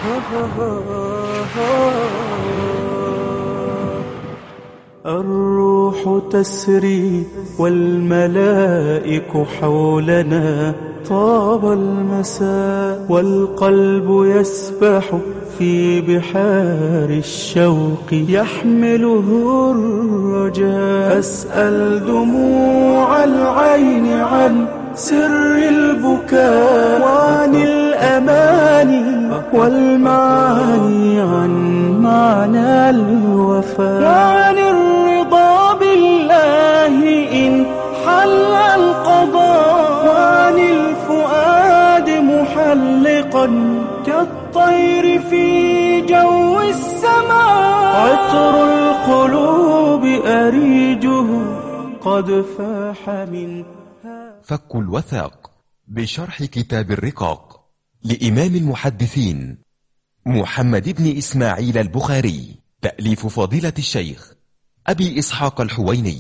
الروح تسري والملائك حولنا طاب المساء والقلب يسبح في بحار الشوق يحمله الرجاء أسأل دموع العين عن سر البكاء وعن الأماني والمعاني عن معنى الوفاء وعن الرضا بالله إن حل القضاء وعن الفؤاد محلقا كالطير في جو السماء عطر القلوب أريجه قد فاح من فك الوثاق بشرح كتاب الرقاق لإمام المحدثين محمد بن إسماعيل البخاري تأليف فضيلة الشيخ أبي إسحاق الحويني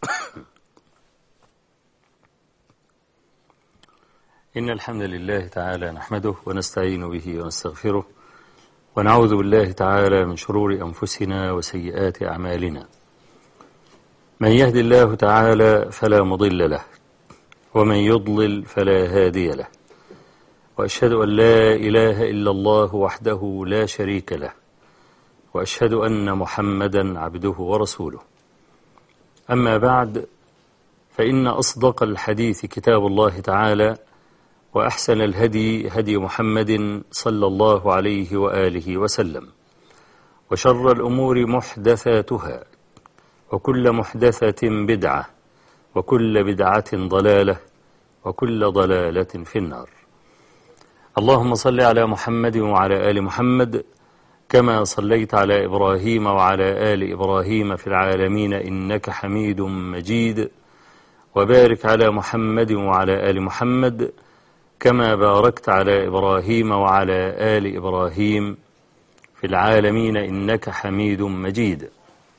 إن الحمد لله تعالى نحمده ونستعين به ونستغفره ونعوذ بالله تعالى من شرور أنفسنا وسيئات أعمالنا من يهد الله تعالى فلا مضل له ومن يضلل فلا هادي له وأشهد أن لا إله إلا الله وحده لا شريك له وأشهد أن محمدا عبده ورسوله أما بعد فإن أصدق الحديث كتاب الله تعالى وأحسن الهدي هدي محمد صلى الله عليه وآله وسلم وشر الأمور محدثاتها وكل محدثة بدعة وكل بدعة ضلالة وكل ضلالة في النار اللهم صل على محمد وعلى آل محمد كما صليت على إبراهيم وعلى آل إبراهيم في العالمين إنك حميد مجيد وبارك على محمد وعلى آل محمد كما باركت على إبراهيم وعلى آل إبراهيم في العالمين إنك حميد مجيد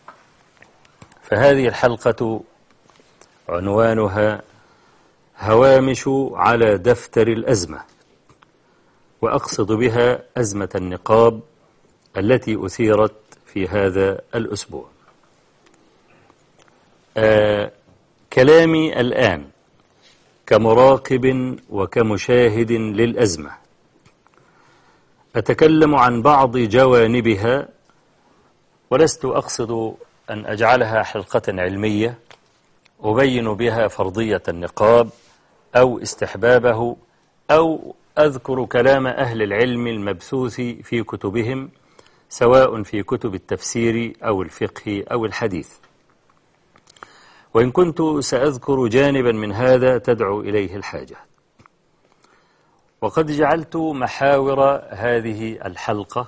فهذه الحلقة عنوانها هوامش على دفتر الأزمة وأقصد بها أزمة النقاب التي أثيرت في هذا الأسبوع آه كلامي الآن كمراقب وكمشاهد للأزمة أتكلم عن بعض جوانبها ولست أقصد أن أجعلها حلقة علمية أبين بها فرضية النقاب أو استحبابه أو أذكر كلام أهل العلم المبثوث في كتبهم سواء في كتب التفسير أو الفقه أو الحديث وإن كنت سأذكر جانبا من هذا تدعو إليه الحاجة وقد جعلت محاور هذه الحلقة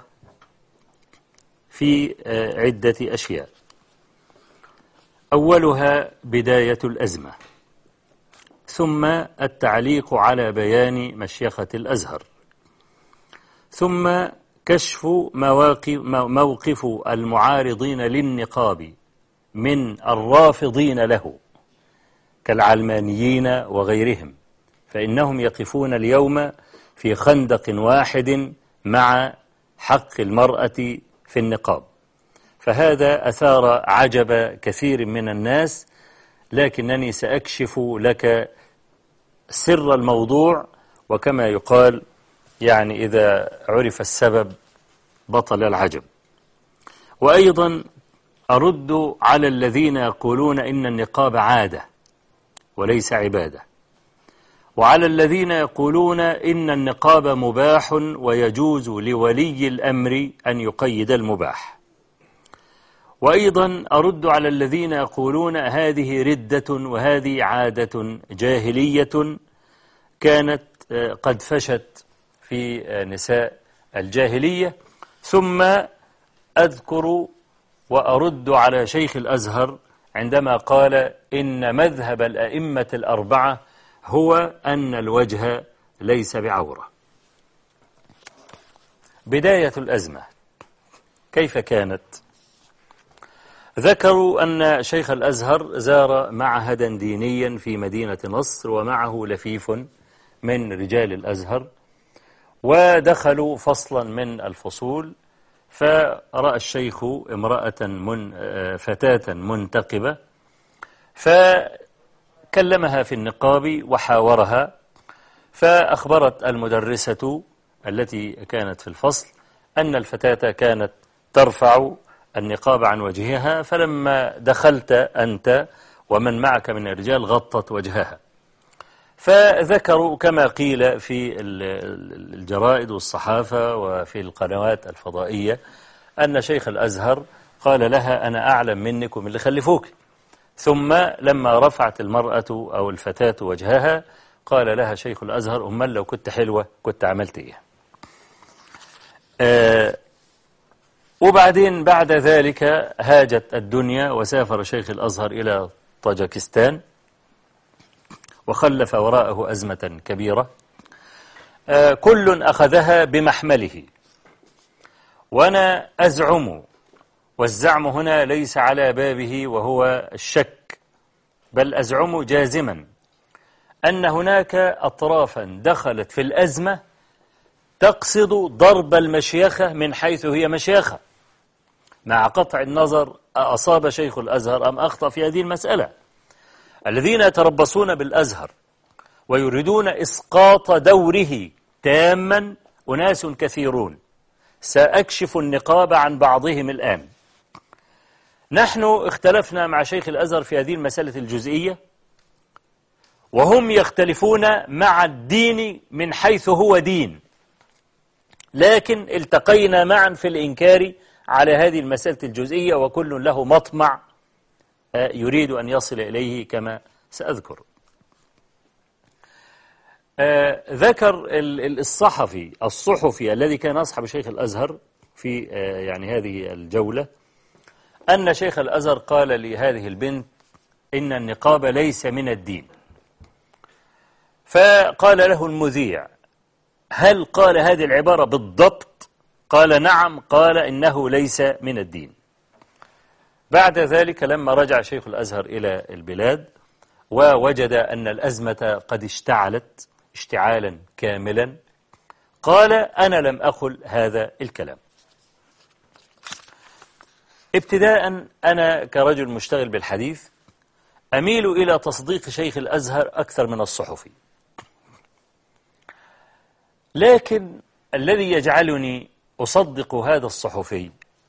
في عدة أشياء أولها بداية الأزمة ثم التعليق على بيان مشيخة الأزهر ثم كشف مواقف موقف المعارضين للنقاب من الرافضين له كالعلمانيين وغيرهم فإنهم يقفون اليوم في خندق واحد مع حق المرأة في النقاب فهذا أثار عجب كثير من الناس لكنني سأكشف لك سر الموضوع وكما يقال يعني إذا عرف السبب بطل العجب وأيضا أرد على الذين يقولون إن النقاب عادة وليس عبادة وعلى الذين يقولون إن النقاب مباح ويجوز لولي الأمر أن يقيد المباح وأيضا أرد على الذين يقولون هذه ردة وهذه عادة جاهلية كانت قد فشت في نساء الجاهلية ثم أذكر وأرد على شيخ الأزهر عندما قال إن مذهب الأئمة الأربعة هو أن الوجه ليس بعورة بداية الأزمة كيف كانت؟ ذكروا أن شيخ الأزهر زار معهدا دينيا في مدينة نصر ومعه لفيف من رجال الأزهر ودخلوا فصلا من الفصول فرأى الشيخ امرأة من فتاة منتقبة فكلمها في النقاب وحاورها فأخبرت المدرسة التي كانت في الفصل أن الفتاة كانت ترفع النقاب عن وجهها فلما دخلت أنت ومن معك من الرجال غطت وجهها فذكروا كما قيل في الجرائد والصحافة وفي القنوات الفضائية أن شيخ الأزهر قال لها أنا أعلم منك ومن اللي خلفوك ثم لما رفعت المرأة أو الفتاة وجهها قال لها شيخ الأزهر أمال لو كنت حلوة كنت عملت إيه آه وبعدين بعد ذلك هاجت الدنيا وسافر شيخ الأزهر إلى طاجكستان وخلف وراءه أزمة كبيرة آه كل أخذها بمحمله وأنا أزعم والزعم هنا ليس على بابه وهو الشك بل أزعم جازما أن هناك أطرافا دخلت في الأزمة تقصد ضرب المشيخة من حيث هي مشيخة مع قطع النظر أصاب شيخ الأزهر أم أخطأ في هذه المسألة الذين يتربصون بالأزهر ويريدون إسقاط دوره تاما أناس كثيرون سأكشف النقاب عن بعضهم الآن نحن اختلفنا مع شيخ الأزهر في هذه المسألة الجزئية وهم يختلفون مع الدين من حيث هو دين لكن التقينا معا في الإنكار على هذه المسألة الجزئية وكل له مطمع يريد أن يصل إليه كما سأذكر ذكر الصحفي الصحفي الذي كان أصحب شيخ الأزهر في يعني هذه الجولة أن شيخ الأزهر قال لهذه البنت إن النقاب ليس من الدين فقال له المذيع هل قال هذه العبارة بالضبط قال نعم قال إنه ليس من الدين بعد ذلك لما رجع شيخ الأزهر إلى البلاد ووجد أن الأزمة قد اشتعلت اشتعالا كاملا قال أنا لم أقل هذا الكلام ابتداء أنا كرجل مشتغل بالحديث أميل إلى تصديق شيخ الأزهر أكثر من الصحفي لكن الذي يجعلني أصدق هذا الصحفي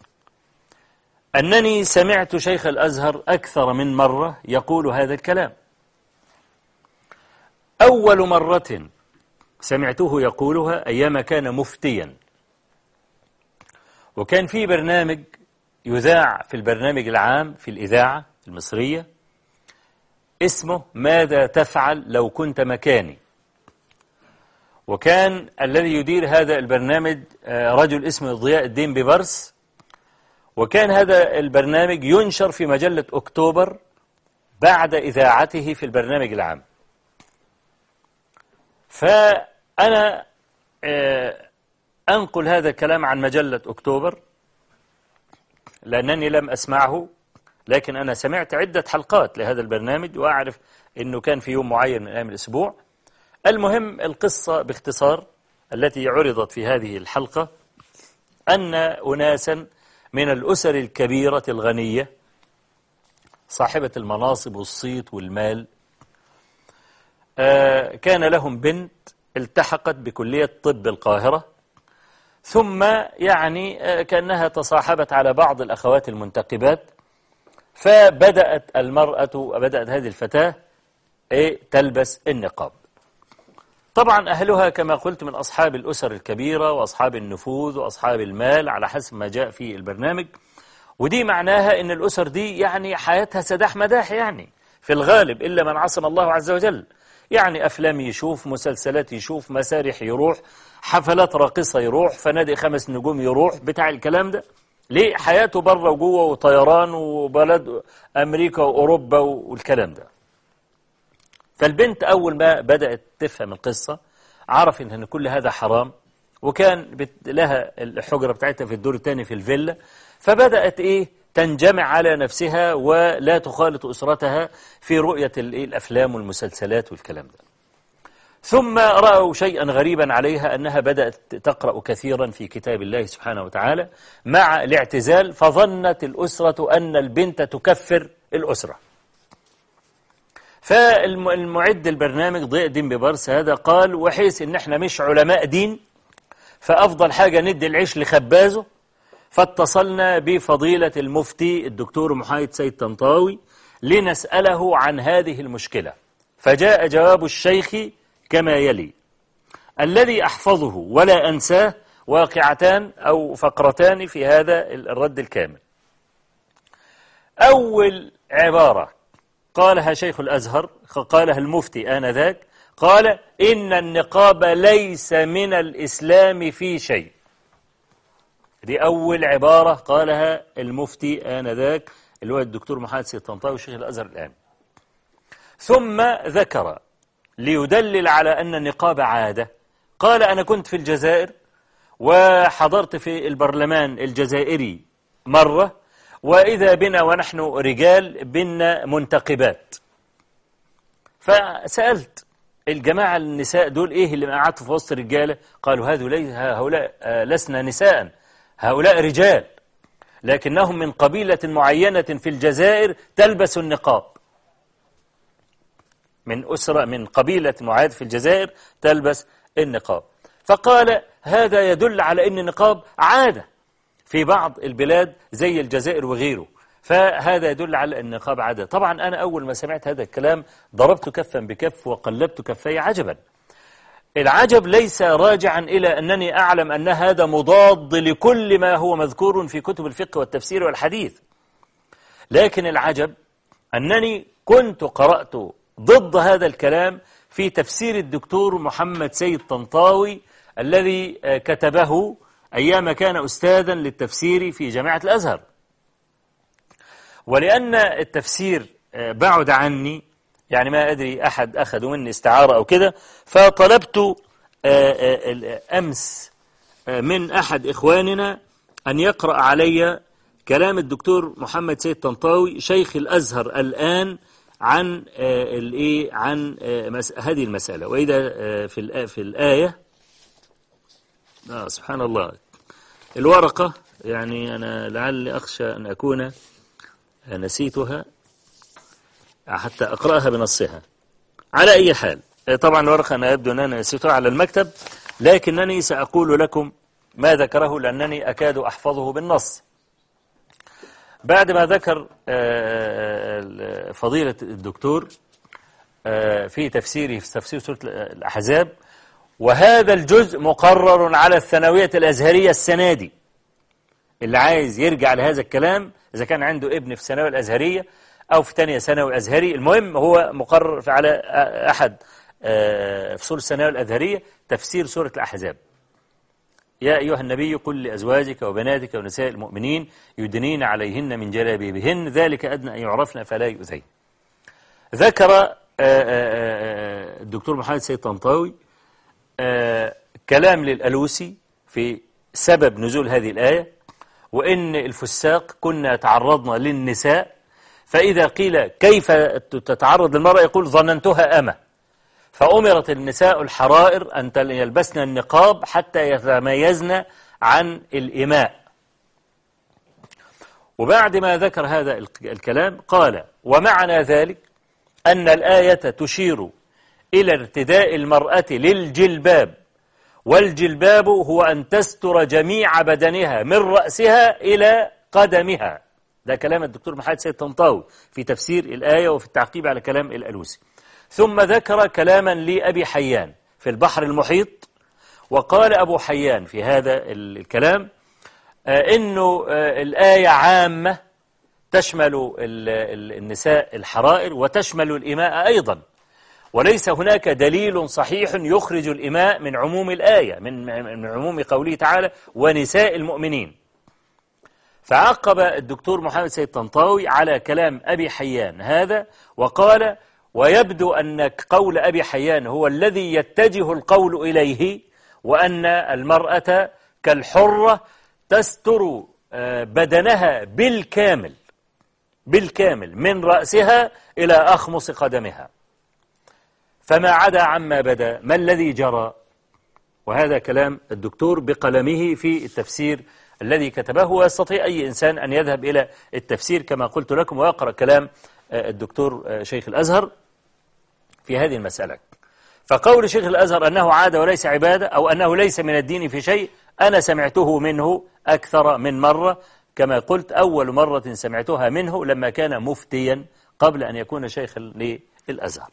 أنني سمعت شيخ الأزهر أكثر من مرة يقول هذا الكلام أول مرة سمعته يقولها أيام كان مفتيا وكان في برنامج يذاع في البرنامج العام في الإذاعة المصرية اسمه ماذا تفعل لو كنت مكاني وكان الذي يدير هذا البرنامج رجل اسمه ضياء الدين ببرس وكان هذا البرنامج ينشر في مجلة أكتوبر بعد إذاعته في البرنامج العام فأنا أنقل هذا الكلام عن مجلة أكتوبر لأنني لم أسمعه لكن أنا سمعت عدة حلقات لهذا البرنامج وأعرف أنه كان في يوم معين من أيام الأسبوع المهم القصة باختصار التي عرضت في هذه الحلقة أن أناسا من الأسر الكبيرة الغنية صاحبة المناصب والصيت والمال كان لهم بنت التحقت بكلية طب القاهرة ثم يعني كأنها تصاحبت على بعض الأخوات المنتقبات فبدأت المرأة بدأت هذه الفتاة تلبس النقاب طبعا أهلها كما قلت من أصحاب الأسر الكبيرة وأصحاب النفوذ وأصحاب المال على حسب ما جاء في البرنامج ودي معناها أن الأسر دي يعني حياتها سداح مداح يعني في الغالب إلا من عصم الله عز وجل يعني أفلام يشوف مسلسلات يشوف مسارح يروح حفلات راقصة يروح فنادق خمس نجوم يروح بتاع الكلام ده ليه حياته بره وجوه وطيران وبلد أمريكا وأوروبا والكلام ده فالبنت أول ما بدأت تفهم القصة عرفت أن كل هذا حرام وكان لها الحجرة بتاعتها في الدور الثاني في الفيلا فبدأت إيه تنجمع على نفسها ولا تخالط أسرتها في رؤية الأفلام والمسلسلات والكلام ده ثم رأوا شيئا غريبا عليها أنها بدأت تقرأ كثيرا في كتاب الله سبحانه وتعالى مع الاعتزال فظنت الأسرة أن البنت تكفر الأسرة فالمعد البرنامج ضيء دين ببرس هذا قال وحيث ان احنا مش علماء دين فأفضل حاجة ندي العيش لخبازه فاتصلنا بفضيلة المفتي الدكتور محايد سيد طنطاوي لنسأله عن هذه المشكلة فجاء جواب الشيخ كما يلي الذي أحفظه ولا أنساه واقعتان أو فقرتان في هذا الرد الكامل أول عبارة قالها شيخ الأزهر قالها المفتي آنذاك قال إن النقاب ليس من الإسلام في شيء دي أول عبارة قالها المفتي آنذاك اللي هو الدكتور محمد سيد طنطاوي شيخ الأزهر الآن ثم ذكر ليدلل على أن النقاب عادة قال أنا كنت في الجزائر وحضرت في البرلمان الجزائري مرة وإذا بنا ونحن رجال بنا منتقبات فسألت الجماعة النساء دول إيه اللي قعدتوا في وسط الرجالة قالوا هؤلاء لسنا نساء هؤلاء رجال لكنهم من قبيلة معينة في الجزائر تلبس النقاب من أسرة من قبيلة معاد في الجزائر تلبس النقاب فقال هذا يدل على أن النقاب عادة في بعض البلاد زي الجزائر وغيره فهذا يدل على أن النقاب عادة طبعا أنا أول ما سمعت هذا الكلام ضربت كفا بكف وقلبت كفي عجبا العجب ليس راجعا إلى أنني أعلم أن هذا مضاد لكل ما هو مذكور في كتب الفقه والتفسير والحديث لكن العجب أنني كنت قرأت ضد هذا الكلام في تفسير الدكتور محمد سيد طنطاوي الذي كتبه أيام كان أستاذا للتفسير في جامعة الأزهر ولأن التفسير بعد عني يعني ما أدري أحد أخذ مني استعارة أو كده فطلبت أمس من أحد إخواننا أن يقرأ علي كلام الدكتور محمد سيد طنطاوي شيخ الأزهر الآن عن الايه عن هذه المسألة وإذا في في الآية آه سبحان الله الورقة يعني أنا لعلي أخشى أن أكون نسيتها حتى أقرأها بنصها على أي حال طبعا الورقة أنا يبدو أن أنا نسيتها على المكتب لكنني سأقول لكم ما ذكره لأنني أكاد أحفظه بالنص بعد ما ذكر فضيلة الدكتور في تفسيره في تفسير سورة الأحزاب وهذا الجزء مقرر على الثانوية الأزهرية السنة دي اللي عايز يرجع لهذا الكلام إذا كان عنده ابن في الثانوية الأزهرية أو في ثانية ثانوي أزهري المهم هو مقرر على أحد فصول الثانوية الأزهرية تفسير سورة الأحزاب يا أيها النبي قل لأزواجك وبناتك ونساء المؤمنين يدنين عليهن من جلابيبهن ذلك أدنى أن يعرفن فلا يؤذين ذكر الدكتور محمد سيد طنطاوي كلام للألوسي في سبب نزول هذه الآية وإن الفساق كنا تعرضنا للنساء فإذا قيل كيف تتعرض للمرأة يقول ظننتها أمة فأمرت النساء الحرائر أن يلبسن النقاب حتى يتميزن عن الإماء وبعد ما ذكر هذا الكلام قال ومعنى ذلك أن الآية تشير إلى ارتداء المرأة للجلباب والجلباب هو أن تستر جميع بدنها من رأسها إلى قدمها ده كلام الدكتور محمد سيد طنطاوي في تفسير الآية وفي التعقيب على كلام الألوسي ثم ذكر كلاما لأبي حيان في البحر المحيط وقال أبو حيان في هذا الكلام إنه الآية عامة تشمل النساء الحرائر وتشمل الإماء أيضا وليس هناك دليل صحيح يخرج الإماء من عموم الآية من من عموم قوله تعالى ونساء المؤمنين فعقب الدكتور محمد سيد طنطاوي على كلام أبي حيان هذا وقال ويبدو أن قول أبي حيان هو الذي يتجه القول إليه وأن المرأة كالحرة تستر بدنها بالكامل بالكامل من رأسها إلى أخمص قدمها فما عدا عما بدا ما الذي جرى وهذا كلام الدكتور بقلمه في التفسير الذي كتبه ويستطيع أي إنسان أن يذهب إلى التفسير كما قلت لكم ويقرأ كلام آه، الدكتور آه، شيخ الأزهر في هذه المسألة فقول شيخ الأزهر أنه عاد وليس عبادة أو أنه ليس من الدين في شيء أنا سمعته منه أكثر من مرة كما قلت أول مرة سمعتها منه لما كان مفتيا قبل أن يكون شيخا للأزهر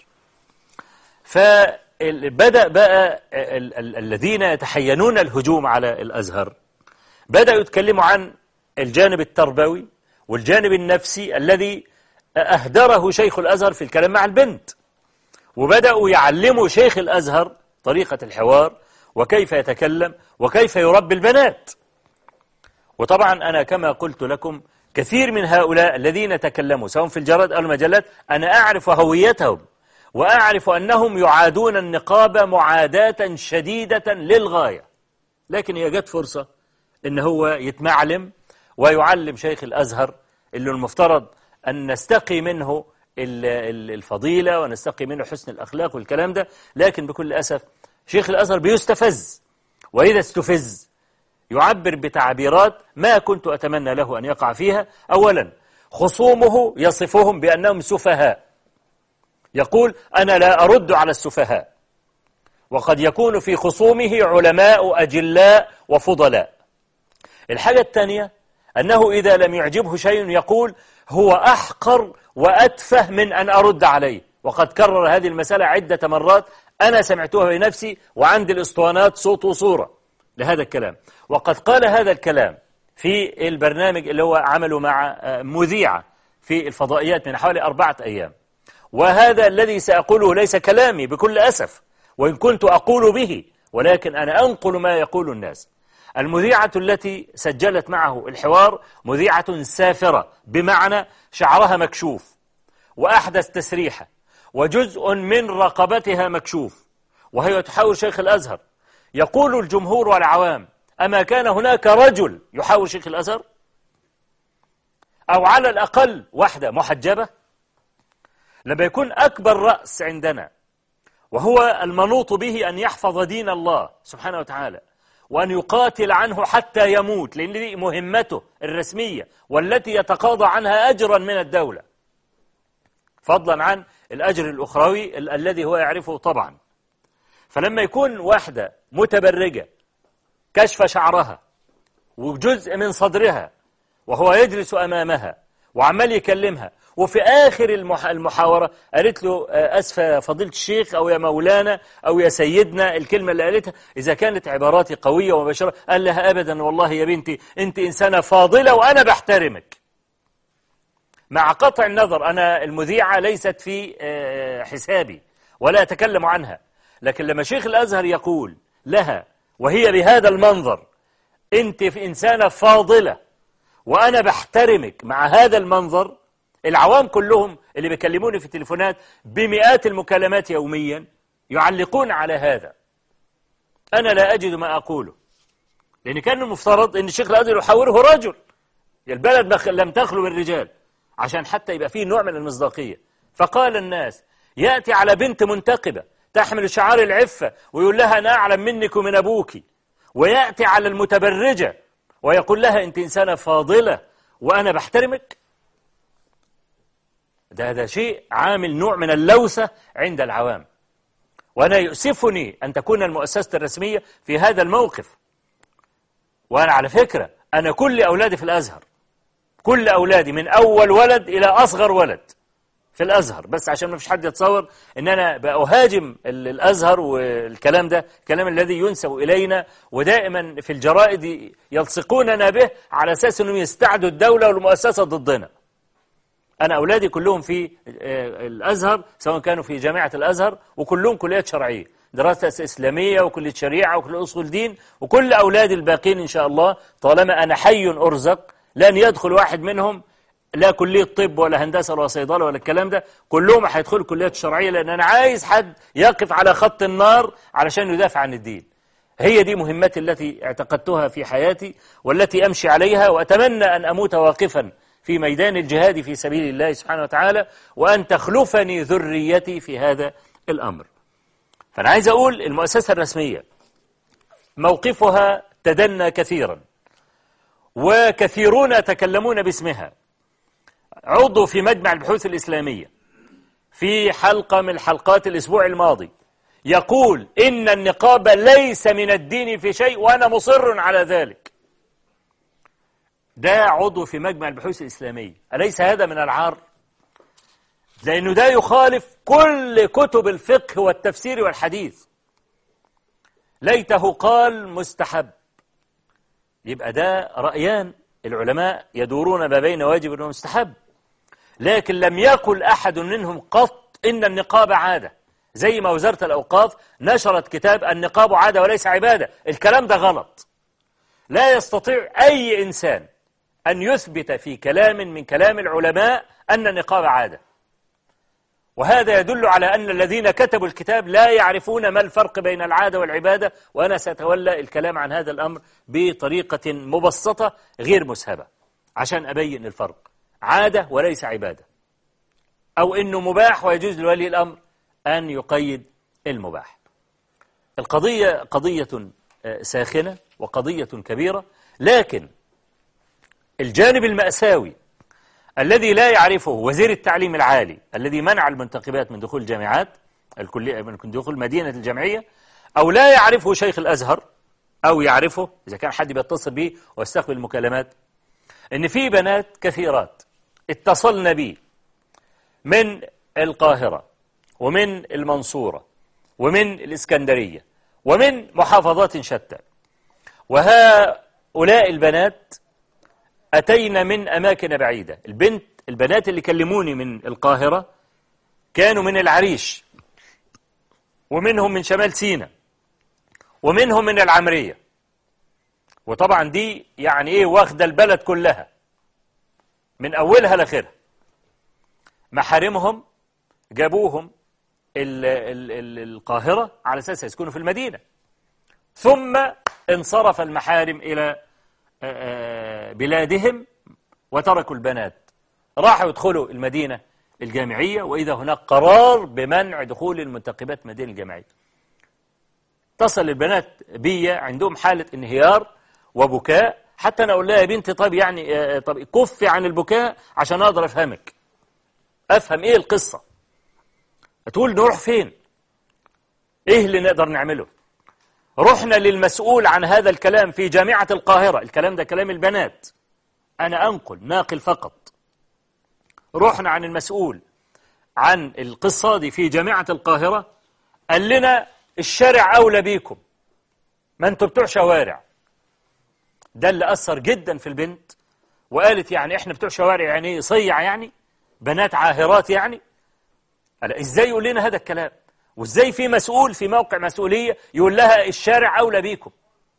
فبدأ بقى الذين يتحينون الهجوم على الأزهر بدأوا يتكلموا عن الجانب التربوي والجانب النفسي الذي أهدره شيخ الأزهر في الكلام مع البنت وبدأوا يعلموا شيخ الأزهر طريقة الحوار وكيف يتكلم وكيف يربي البنات وطبعا أنا كما قلت لكم كثير من هؤلاء الذين تكلموا سواء في الجرائد أو المجلات أنا أعرف هويتهم وأعرف أنهم يعادون النقاب معاداة شديدة للغاية لكن هي جت فرصة إن هو يتمعلم ويعلم شيخ الأزهر اللي المفترض أن نستقي منه الفضيلة ونستقي منه حسن الأخلاق والكلام ده لكن بكل أسف شيخ الأزهر بيستفز وإذا استفز يعبر بتعبيرات ما كنت أتمنى له أن يقع فيها أولا خصومه يصفهم بأنهم سفهاء يقول أنا لا أرد على السفهاء وقد يكون في خصومه علماء أجلاء وفضلاء الحاجة الثانية أنه إذا لم يعجبه شيء يقول هو أحقر وأتفه من أن أرد عليه وقد كرر هذه المسألة عدة مرات أنا سمعتها بنفسي وعندي الإسطوانات صوت وصورة لهذا الكلام وقد قال هذا الكلام في البرنامج اللي هو عمله مع آه، مذيعة في الفضائيات من حوالي أربعة أيام وهذا الذي سأقوله ليس كلامي بكل أسف وإن كنت أقول به ولكن أنا أنقل ما يقول الناس المذيعة التي سجلت معه الحوار مذيعة سافرة بمعنى شعرها مكشوف وأحدث تسريحة وجزء من رقبتها مكشوف وهي تحاور شيخ الأزهر يقول الجمهور والعوام أما كان هناك رجل يحاور شيخ الأزهر أو على الأقل واحدة محجبة لما يكون أكبر رأس عندنا وهو المنوط به أن يحفظ دين الله سبحانه وتعالى وأن يقاتل عنه حتى يموت لأن دي مهمته الرسمية والتي يتقاضى عنها أجرا من الدولة فضلا عن الأجر الأخروي ال الذي هو يعرفه طبعا فلما يكون واحدة متبرجة كشف شعرها وجزء من صدرها وهو يجلس أمامها وعمال يكلمها وفي آخر المحاورة قالت له آه، أسفة فضيلة الشيخ أو يا مولانا أو يا سيدنا الكلمة اللي قالتها إذا كانت عباراتي قوية ومباشرة قال لها أبدا والله يا بنتي أنت إنسانة فاضلة وأنا بحترمك مع قطع النظر أنا المذيعة ليست في آه، حسابي ولا أتكلم عنها لكن لما شيخ الأزهر يقول لها وهي بهذا المنظر أنت في إنسانة فاضلة وأنا بحترمك مع هذا المنظر العوام كلهم اللي بيكلموني في التليفونات بمئات المكالمات يوميا يعلقون على هذا أنا لا أجد ما أقوله لأن كان المفترض أن الشيخ الأزهر يحاوره رجل البلد لم تخلو من رجال عشان حتى يبقى فيه نوع من المصداقية فقال الناس يأتي على بنت منتقبة تحمل شعار العفة ويقول لها أنا أعلم منك ومن أبوك ويأتي على المتبرجة ويقول لها أنت إنسانة فاضلة وأنا بحترمك ده هذا شيء عامل نوع من اللوثة عند العوام وأنا يؤسفني أن تكون المؤسسة الرسمية في هذا الموقف وأنا على فكرة أنا كل أولادي في الأزهر كل أولادي من أول ولد إلى أصغر ولد في الأزهر بس عشان ما فيش حد يتصور أن أنا بأهاجم الأزهر والكلام ده الكلام الذي ينسب إلينا ودائما في الجرائد يلصقوننا به على أساس أنهم يستعدوا الدولة والمؤسسة ضدنا أنا أولادي كلهم في آه، الأزهر سواء كانوا في جامعة الأزهر وكلهم كليات شرعية دراسة إسلامية وكلية شريعة وكلية أصول دين وكل أولادي الباقين إن شاء الله طالما أنا حي أرزق لن يدخل واحد منهم لا كلية طب ولا هندسة ولا صيدلة ولا الكلام ده كلهم هيدخلوا كليات شرعية لأن أنا عايز حد يقف على خط النار علشان يدافع عن الدين هي دي مهمتي التي اعتقدتها في حياتي والتي أمشي عليها وأتمنى أن أموت واقفا في ميدان الجهاد في سبيل الله سبحانه وتعالى وأن تخلفني ذريتي في هذا الأمر فأنا عايز أقول المؤسسة الرسمية موقفها تدنى كثيرا وكثيرون يتكلمون باسمها عضو في مجمع البحوث الإسلامية في حلقة من حلقات الأسبوع الماضي يقول إن النقاب ليس من الدين في شيء وأنا مصر على ذلك ده عضو في مجمع البحوث الإسلامية أليس هذا من العار؟ لأنه ده يخالف كل كتب الفقه والتفسير والحديث ليته قال مستحب يبقى ده رأيان العلماء يدورون ما بين واجب ومستحب لكن لم يقل أحد منهم قط إن النقاب عادة زي ما وزارة الأوقاف نشرت كتاب النقاب عادة وليس عبادة الكلام ده غلط لا يستطيع أي إنسان أن يثبت في كلام من كلام العلماء أن النقاب عادة وهذا يدل على أن الذين كتبوا الكتاب لا يعرفون ما الفرق بين العادة والعبادة وأنا سأتولى الكلام عن هذا الأمر بطريقة مبسطة غير مسهبة عشان أبين الفرق عادة وليس عبادة أو أنه مباح ويجوز لولي الأمر أن يقيد المباح القضية قضية ساخنة وقضية كبيرة لكن الجانب المأساوي الذي لا يعرفه وزير التعليم العالي الذي منع المنتخبات من دخول الجامعات الكلية من دخول مدينة الجمعية أو لا يعرفه شيخ الأزهر أو يعرفه إذا كان حد بيتصل به ويستقبل المكالمات إن في بنات كثيرات اتصلن بي من القاهرة ومن المنصورة ومن الإسكندرية ومن محافظات شتى وهؤلاء البنات أتينا من أماكن بعيدة البنت البنات اللي كلموني من القاهرة كانوا من العريش ومنهم من شمال سينا ومنهم من العمرية وطبعا دي يعني ايه واخدة البلد كلها من أولها لآخرها محارمهم جابوهم ال ال ال القاهرة على أساس يسكنوا في المدينة ثم انصرف المحارم إلى بلادهم وتركوا البنات راحوا يدخلوا المدينة الجامعية وإذا هناك قرار بمنع دخول المنتقبات مدينة الجامعية تصل البنات بي عندهم حالة انهيار وبكاء حتى أنا أقول لها يا بنتي طب يعني طب كفي عن البكاء عشان أقدر أفهمك أفهم إيه القصة تقول نروح فين إيه اللي نقدر نعمله رحنا للمسؤول عن هذا الكلام في جامعة القاهرة الكلام ده كلام البنات أنا أنقل ناقل فقط رحنا عن المسؤول عن القصة دي في جامعة القاهرة قال لنا الشارع أولى بيكم ما انتوا بتوع شوارع ده اللي أثر جدا في البنت وقالت يعني احنا بتوع شوارع يعني صيع يعني بنات عاهرات يعني قال ازاي يقول لنا هذا الكلام وازاي في مسؤول في موقع مسؤولية يقول لها الشارع أولى بيكم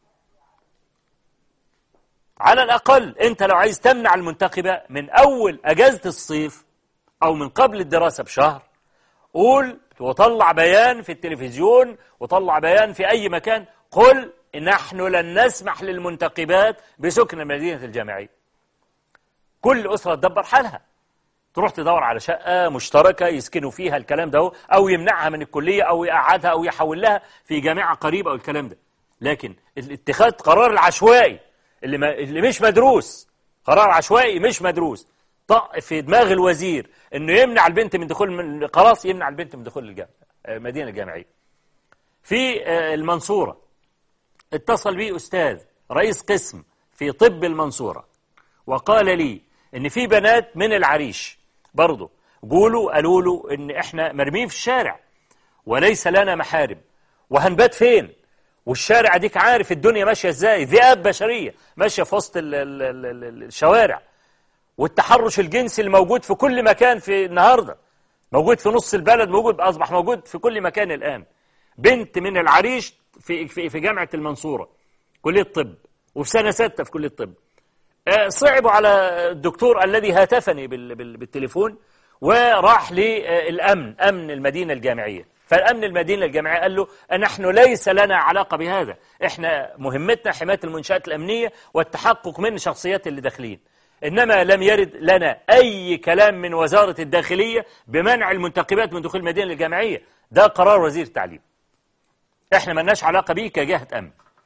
على الأقل أنت لو عايز تمنع المنتخبة من أول أجازة الصيف أو من قبل الدراسة بشهر قول وطلع بيان في التلفزيون وطلع بيان في أي مكان قل نحن لن نسمح للمنتخبات بسكن المدينة الجامعية كل أسرة تدبر حالها تروح تدور على شقة مشتركة يسكنوا فيها الكلام ده أو يمنعها من الكلية أو يقعدها أو يحول لها في جامعة قريبة أو الكلام ده لكن اتخاذ قرار العشوائي اللي, ما اللي مش مدروس قرار عشوائي مش مدروس طق في دماغ الوزير انه يمنع البنت من دخول من خلاص يمنع البنت من دخول الجامعة المدينة الجامعية في المنصورة اتصل بي أستاذ رئيس قسم في طب المنصورة وقال لي ان في بنات من العريش برضه قولوا قالوا له ان احنا مرميين في الشارع وليس لنا محارم وهنبات فين والشارع ديك عارف الدنيا ماشية ازاي ذئاب بشرية ماشية في وسط ال ال ال ال الشوارع والتحرش الجنسي الموجود في كل مكان في النهاردة موجود في نص البلد موجود أصبح موجود في كل مكان الآن بنت من العريش في في في جامعة المنصورة كلية طب وفي سنة ستة في كلية طب صعبوا على الدكتور الذي هاتفني بالتليفون وراح للأمن أمن المدينة الجامعية فالأمن المدينة الجامعية قال له نحن ليس لنا علاقة بهذا احنا مهمتنا حماية المنشآت الأمنية والتحقق من شخصيات اللي داخلين إنما لم يرد لنا أي كلام من وزارة الداخلية بمنع المنتخبات من دخول المدينة الجامعية ده قرار وزير التعليم احنا ملناش علاقة بيه كجهة أمن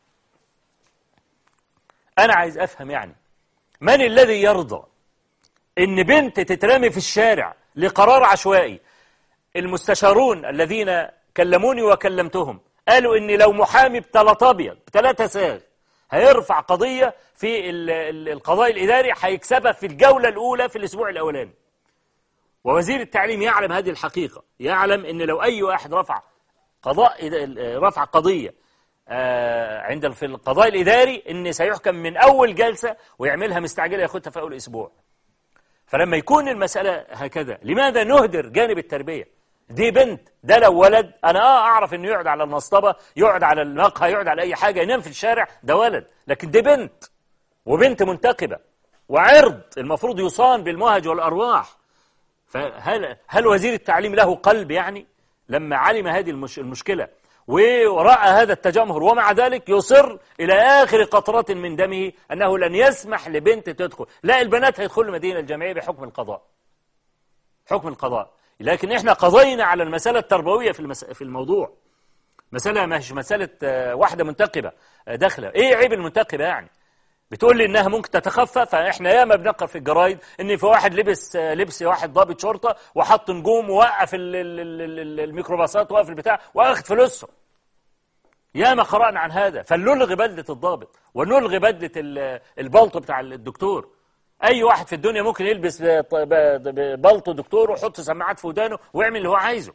أنا عايز أفهم يعني من الذي يرضى إن بنت تترمي في الشارع لقرار عشوائي المستشارون الذين كلموني وكلمتهم قالوا إن لو محامي بثلاث أبيض بثلاثة ساغ هيرفع قضية في القضاء الإداري هيكسبها في الجولة الأولى في الأسبوع الأولاني ووزير التعليم يعلم هذه الحقيقة يعلم إن لو أي واحد رفع قضاء رفع قضية آه، عند في القضاء الإداري إن سيحكم من أول جلسة ويعملها مستعجلة ياخدها في أول أسبوع فلما يكون المسألة هكذا لماذا نهدر جانب التربية دي بنت ده لو ولد أنا آه أعرف إنه يقعد على المصطبة يقعد على المقهى يقعد على أي حاجة ينام في الشارع ده ولد لكن دي بنت وبنت منتقبة وعرض المفروض يصان بالمهج والأرواح فهل هل وزير التعليم له قلب يعني لما علم هذه المش المشكلة ورأى هذا التجمهر ومع ذلك يصر إلى آخر قطرة من دمه أنه لن يسمح لبنت تدخل لا البنات هيدخلوا المدينة الجامعية بحكم القضاء حكم القضاء لكن إحنا قضينا على المسألة التربوية في, المس... في الموضوع مسألة مش مسألة آه، واحدة منتقبة آه، داخلة إيه عيب المنتقبة يعني بتقول لي انها ممكن تتخفى فاحنا ياما بنقرا في الجرايد ان في واحد لبس لبس واحد ضابط شرطه وحط نجوم ووقف الميكروباصات وقف البتاع واخد فلوسه ياما قرانا عن هذا فلنلغي بدله الضابط ونلغي بدله البلطو بتاع الدكتور اي واحد في الدنيا ممكن يلبس بلطو دكتور ويحط سماعات في ودانه ويعمل اللي هو عايزه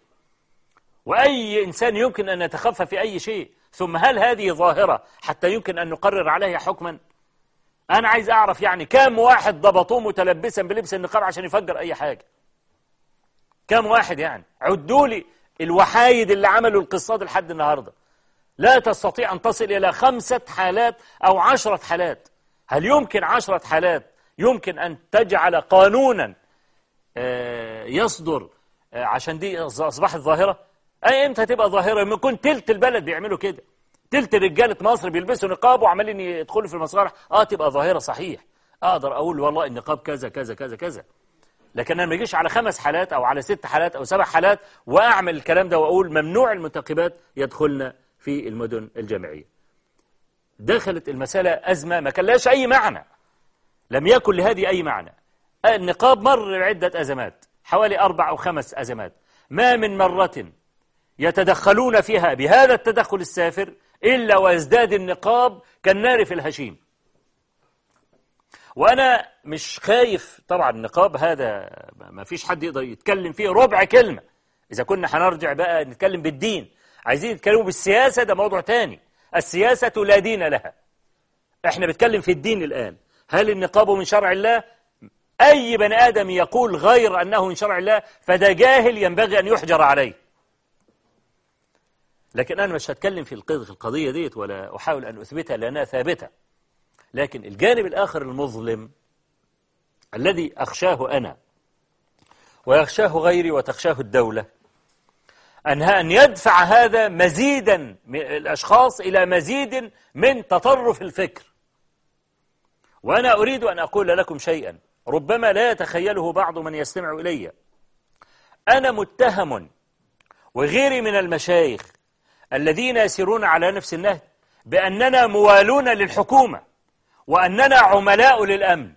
واي انسان يمكن ان يتخفى في اي شيء ثم هل هذه ظاهره حتى يمكن ان نقرر عليها حكما أنا عايز أعرف يعني كام واحد ضبطوه متلبسا بلبس النقاب عشان يفجر أي حاجة كام واحد يعني عدوا لي الوحايد اللي عملوا القصاد لحد النهاردة لا تستطيع أن تصل إلى خمسة حالات أو عشرة حالات هل يمكن عشرة حالات يمكن أن تجعل قانونا آه، يصدر آه، عشان دي أصبحت ظاهرة أي إمتى تبقى ظاهرة لما يكون تلت البلد بيعملوا كده تلت رجالة مصر بيلبسوا نقاب وعمالين يدخلوا في المسارح اه تبقى ظاهرة صحيح اقدر اقول والله النقاب كذا كذا كذا كذا لكن انا ما اجيش على خمس حالات او على ست حالات او سبع حالات واعمل الكلام ده واقول ممنوع المنتقبات يدخلن في المدن الجامعية دخلت المسألة أزمة ما كان لهاش أي معنى لم يكن لهذه أي معنى النقاب مر عدة أزمات حوالي أربع أو خمس أزمات ما من مرة يتدخلون فيها بهذا التدخل السافر إلا ويزداد النقاب كالنار في الهشيم وأنا مش خايف طبعا النقاب هذا ما فيش حد يقدر يتكلم فيه ربع كلمة إذا كنا هنرجع بقى نتكلم بالدين عايزين يتكلموا بالسياسة ده موضوع تاني السياسة لا دين لها احنا بنتكلم في الدين الآن هل النقاب من شرع الله أي بني آدم يقول غير أنه من شرع الله فده جاهل ينبغي أن يحجر عليه لكن أنا مش هتكلم في القضية ديت ولا أحاول أن أثبتها لأنها ثابتة لكن الجانب الآخر المظلم الذي أخشاه أنا ويخشاه غيري وتخشاه الدولة أنها أن يدفع هذا مزيدا من الأشخاص إلى مزيد من تطرف الفكر وأنا أريد أن أقول لكم شيئا ربما لا يتخيله بعض من يستمع إلي أنا متهم وغيري من المشايخ الذين يسيرون على نفس النهج بأننا موالون للحكومة وأننا عملاء للأمن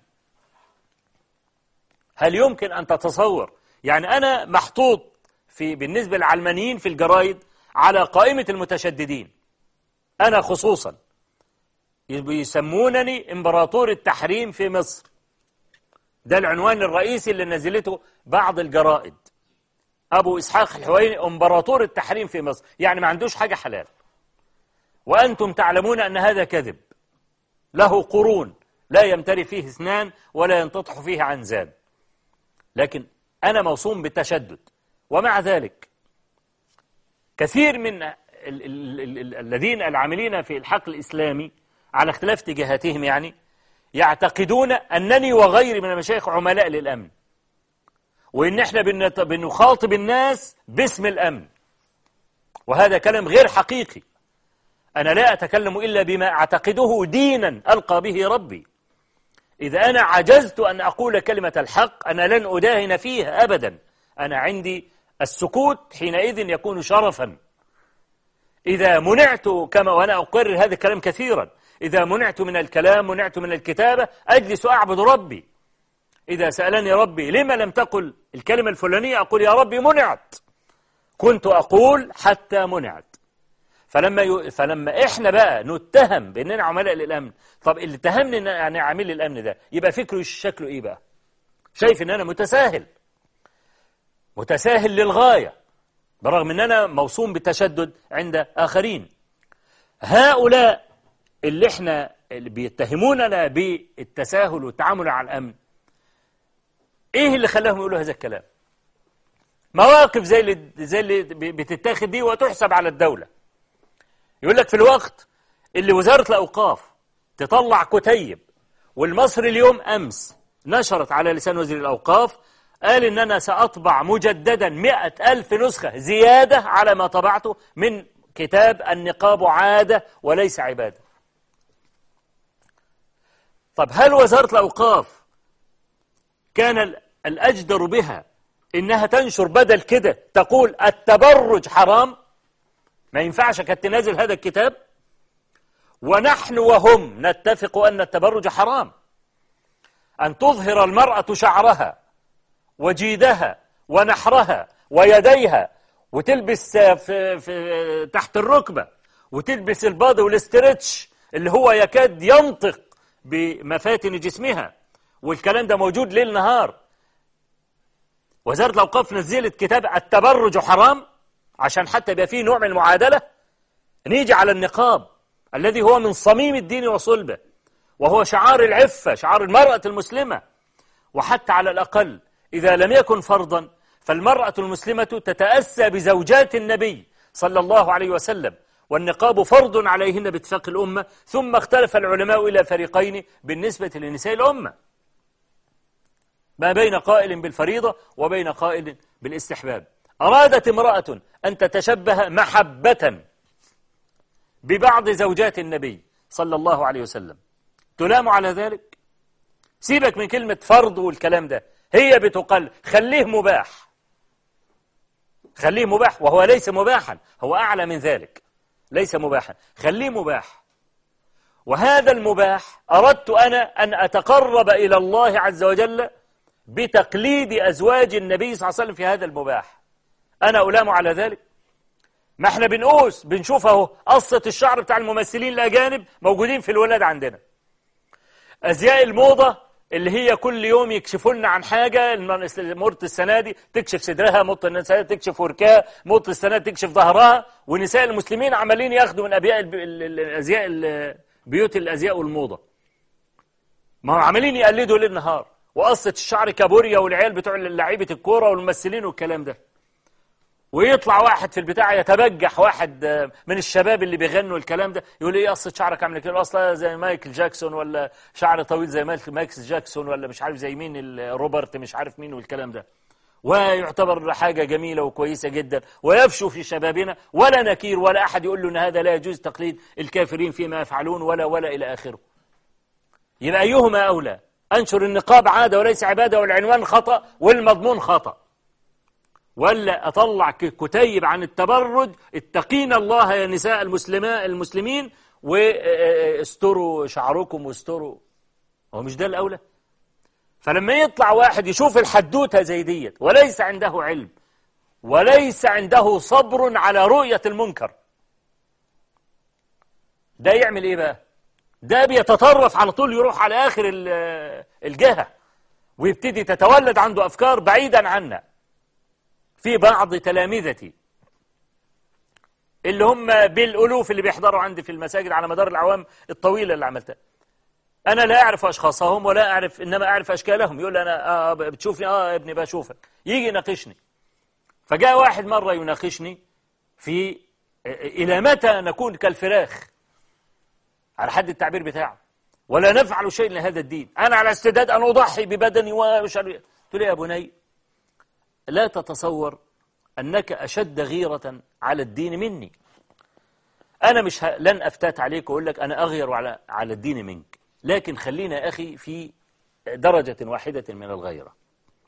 هل يمكن أن تتصور يعني أنا محطوط في بالنسبة للعلمانيين في الجرايد على قائمة المتشددين أنا خصوصا يسمونني إمبراطور التحريم في مصر ده العنوان الرئيسي اللي نزلته بعض الجرائد أبو إسحاق الحويني إمبراطور التحريم في مصر يعني ما عندوش حاجة حلال وأنتم تعلمون أن هذا كذب له قرون لا يمتري فيه اثنان ولا ينتطح فيه عنزان لكن أنا موصوم بالتشدد ومع ذلك كثير من الذين العاملين في الحق الإسلامي على اختلاف اتجاهاتهم يعني يعتقدون أنني وغيري من المشايخ عملاء للأمن وإن إحنا بنخاطب الناس باسم الأمن وهذا كلام غير حقيقي أنا لا أتكلم إلا بما أعتقده دينا ألقى به ربي إذا أنا عجزت أن أقول كلمة الحق أنا لن أداهن فيها أبدا أنا عندي السكوت حينئذ يكون شرفا إذا منعت كما وأنا أقرر هذا الكلام كثيرا إذا منعت من الكلام منعت من الكتابة أجلس أعبد ربي إذا سألني ربي لما لم تقل الكلمة الفلانية أقول يا ربي منعت كنت أقول حتى منعت فلما ي... فلما إحنا بقى نتهم بأننا عملاء للأمن طب اللي اتهمني أن أنا عامل للأمن ده يبقى فكره شكله إيه بقى شايف أن أنا متساهل متساهل للغاية برغم أن أنا موصوم بالتشدد عند آخرين هؤلاء اللي احنا اللي بيتهموننا بالتساهل والتعامل على الأمن ايه اللي خلاهم يقولوا هذا الكلام مواقف زي اللي زي اللي بتتاخد دي وتحسب على الدولة يقول لك في الوقت اللي وزارة الأوقاف تطلع كتيب والمصري اليوم أمس نشرت على لسان وزير الأوقاف قال إن أنا سأطبع مجددا مئة ألف نسخة زيادة على ما طبعته من كتاب النقاب عادة وليس عبادة طب هل وزارة الأوقاف كان الأجدر بها إنها تنشر بدل كده تقول التبرج حرام ما ينفعش كانت تنازل هذا الكتاب ونحن وهم نتفق أن التبرج حرام أن تظهر المرأة شعرها وجيدها ونحرها ويديها وتلبس في في تحت الركبة وتلبس الباضي والاسترتش اللي هو يكاد ينطق بمفاتن جسمها والكلام ده موجود ليل نهار وزارة الأوقاف نزلت كتاب التبرج حرام عشان حتى يبقى فيه نوع من المعادلة نيجي على النقاب الذي هو من صميم الدين وصلبه وهو شعار العفة شعار المرأة المسلمة وحتى على الأقل إذا لم يكن فرضا فالمرأة المسلمة تتأسى بزوجات النبي صلى الله عليه وسلم والنقاب فرض عليهن باتفاق الأمة ثم اختلف العلماء إلى فريقين بالنسبة لنساء الأمة ما بين قائل بالفريضة وبين قائل بالاستحباب أرادت امرأة أن تتشبه محبة ببعض زوجات النبي صلى الله عليه وسلم تلام على ذلك سيبك من كلمة فرض والكلام ده هي بتقل خليه مباح خليه مباح وهو ليس مباحا هو أعلى من ذلك ليس مباحا خليه مباح وهذا المباح أردت أنا أن أتقرب إلى الله عز وجل بتقليد أزواج النبي صلى الله عليه وسلم في هذا المباح أنا ألام على ذلك ما احنا بنقوس بنشوف اهو قصة الشعر بتاع الممثلين الأجانب موجودين في الولاد عندنا أزياء الموضة اللي هي كل يوم يكشفوا لنا عن حاجة مرت السنة دي تكشف صدرها مط السنة دي تكشف وركها مط السنة دي تكشف ظهرها ونساء المسلمين عمالين ياخدوا من أبياء الأزياء بيوت الأزياء والموضة ما هم عمالين يقلدوا ليل نهار وقصة الشعر كابوريا والعيال بتوع لعيبة الكورة والممثلين والكلام ده ويطلع واحد في البتاع يتبجح واحد من الشباب اللي بيغنوا الكلام ده يقول ايه قصة شعرك عامله كده اصلا زي مايكل جاكسون ولا شعر طويل زي مايكل جاكسون ولا مش عارف زي مين روبرت مش عارف مين والكلام ده ويعتبر حاجة جميلة وكويسة جدا ويفشو في شبابنا ولا نكير ولا أحد يقول له أن هذا لا يجوز تقليد الكافرين فيما يفعلون ولا ولا إلى آخره يبقى أيهما أولى أنشر النقاب عادة وليس عبادة والعنوان خطأ والمضمون خطأ ولا أطلع كتيب عن التبرج اتقين الله يا نساء المسلماء المسلمين واستروا شعركم واستروا هو مش ده الأولى فلما يطلع واحد يشوف الحدوتة زي ديت وليس عنده علم وليس عنده صبر على رؤية المنكر ده يعمل ايه بقى ده بيتطرف على طول يروح على آخر الجهة ويبتدي تتولد عنده أفكار بعيدا عنا في بعض تلامذتي اللي هم بالألوف اللي بيحضروا عندي في المساجد على مدار الأعوام الطويلة اللي عملتها أنا لا أعرف أشخاصهم ولا أعرف إنما أعرف أشكالهم يقول لي أنا آه بتشوفني آه يا ابني بشوفك يجي يناقشني فجاء واحد مرة يناقشني في إلى متى نكون كالفراخ على حد التعبير بتاعه ولا نفعل شيء لهذا الدين أنا على استعداد أن أضحي ببدني ومش عارف قلت له يا بني لا تتصور أنك أشد غيرة على الدين مني أنا مش ه... لن أفتات عليك وأقول لك أنا أغير على على الدين منك لكن خلينا أخي في درجة واحدة من الغيرة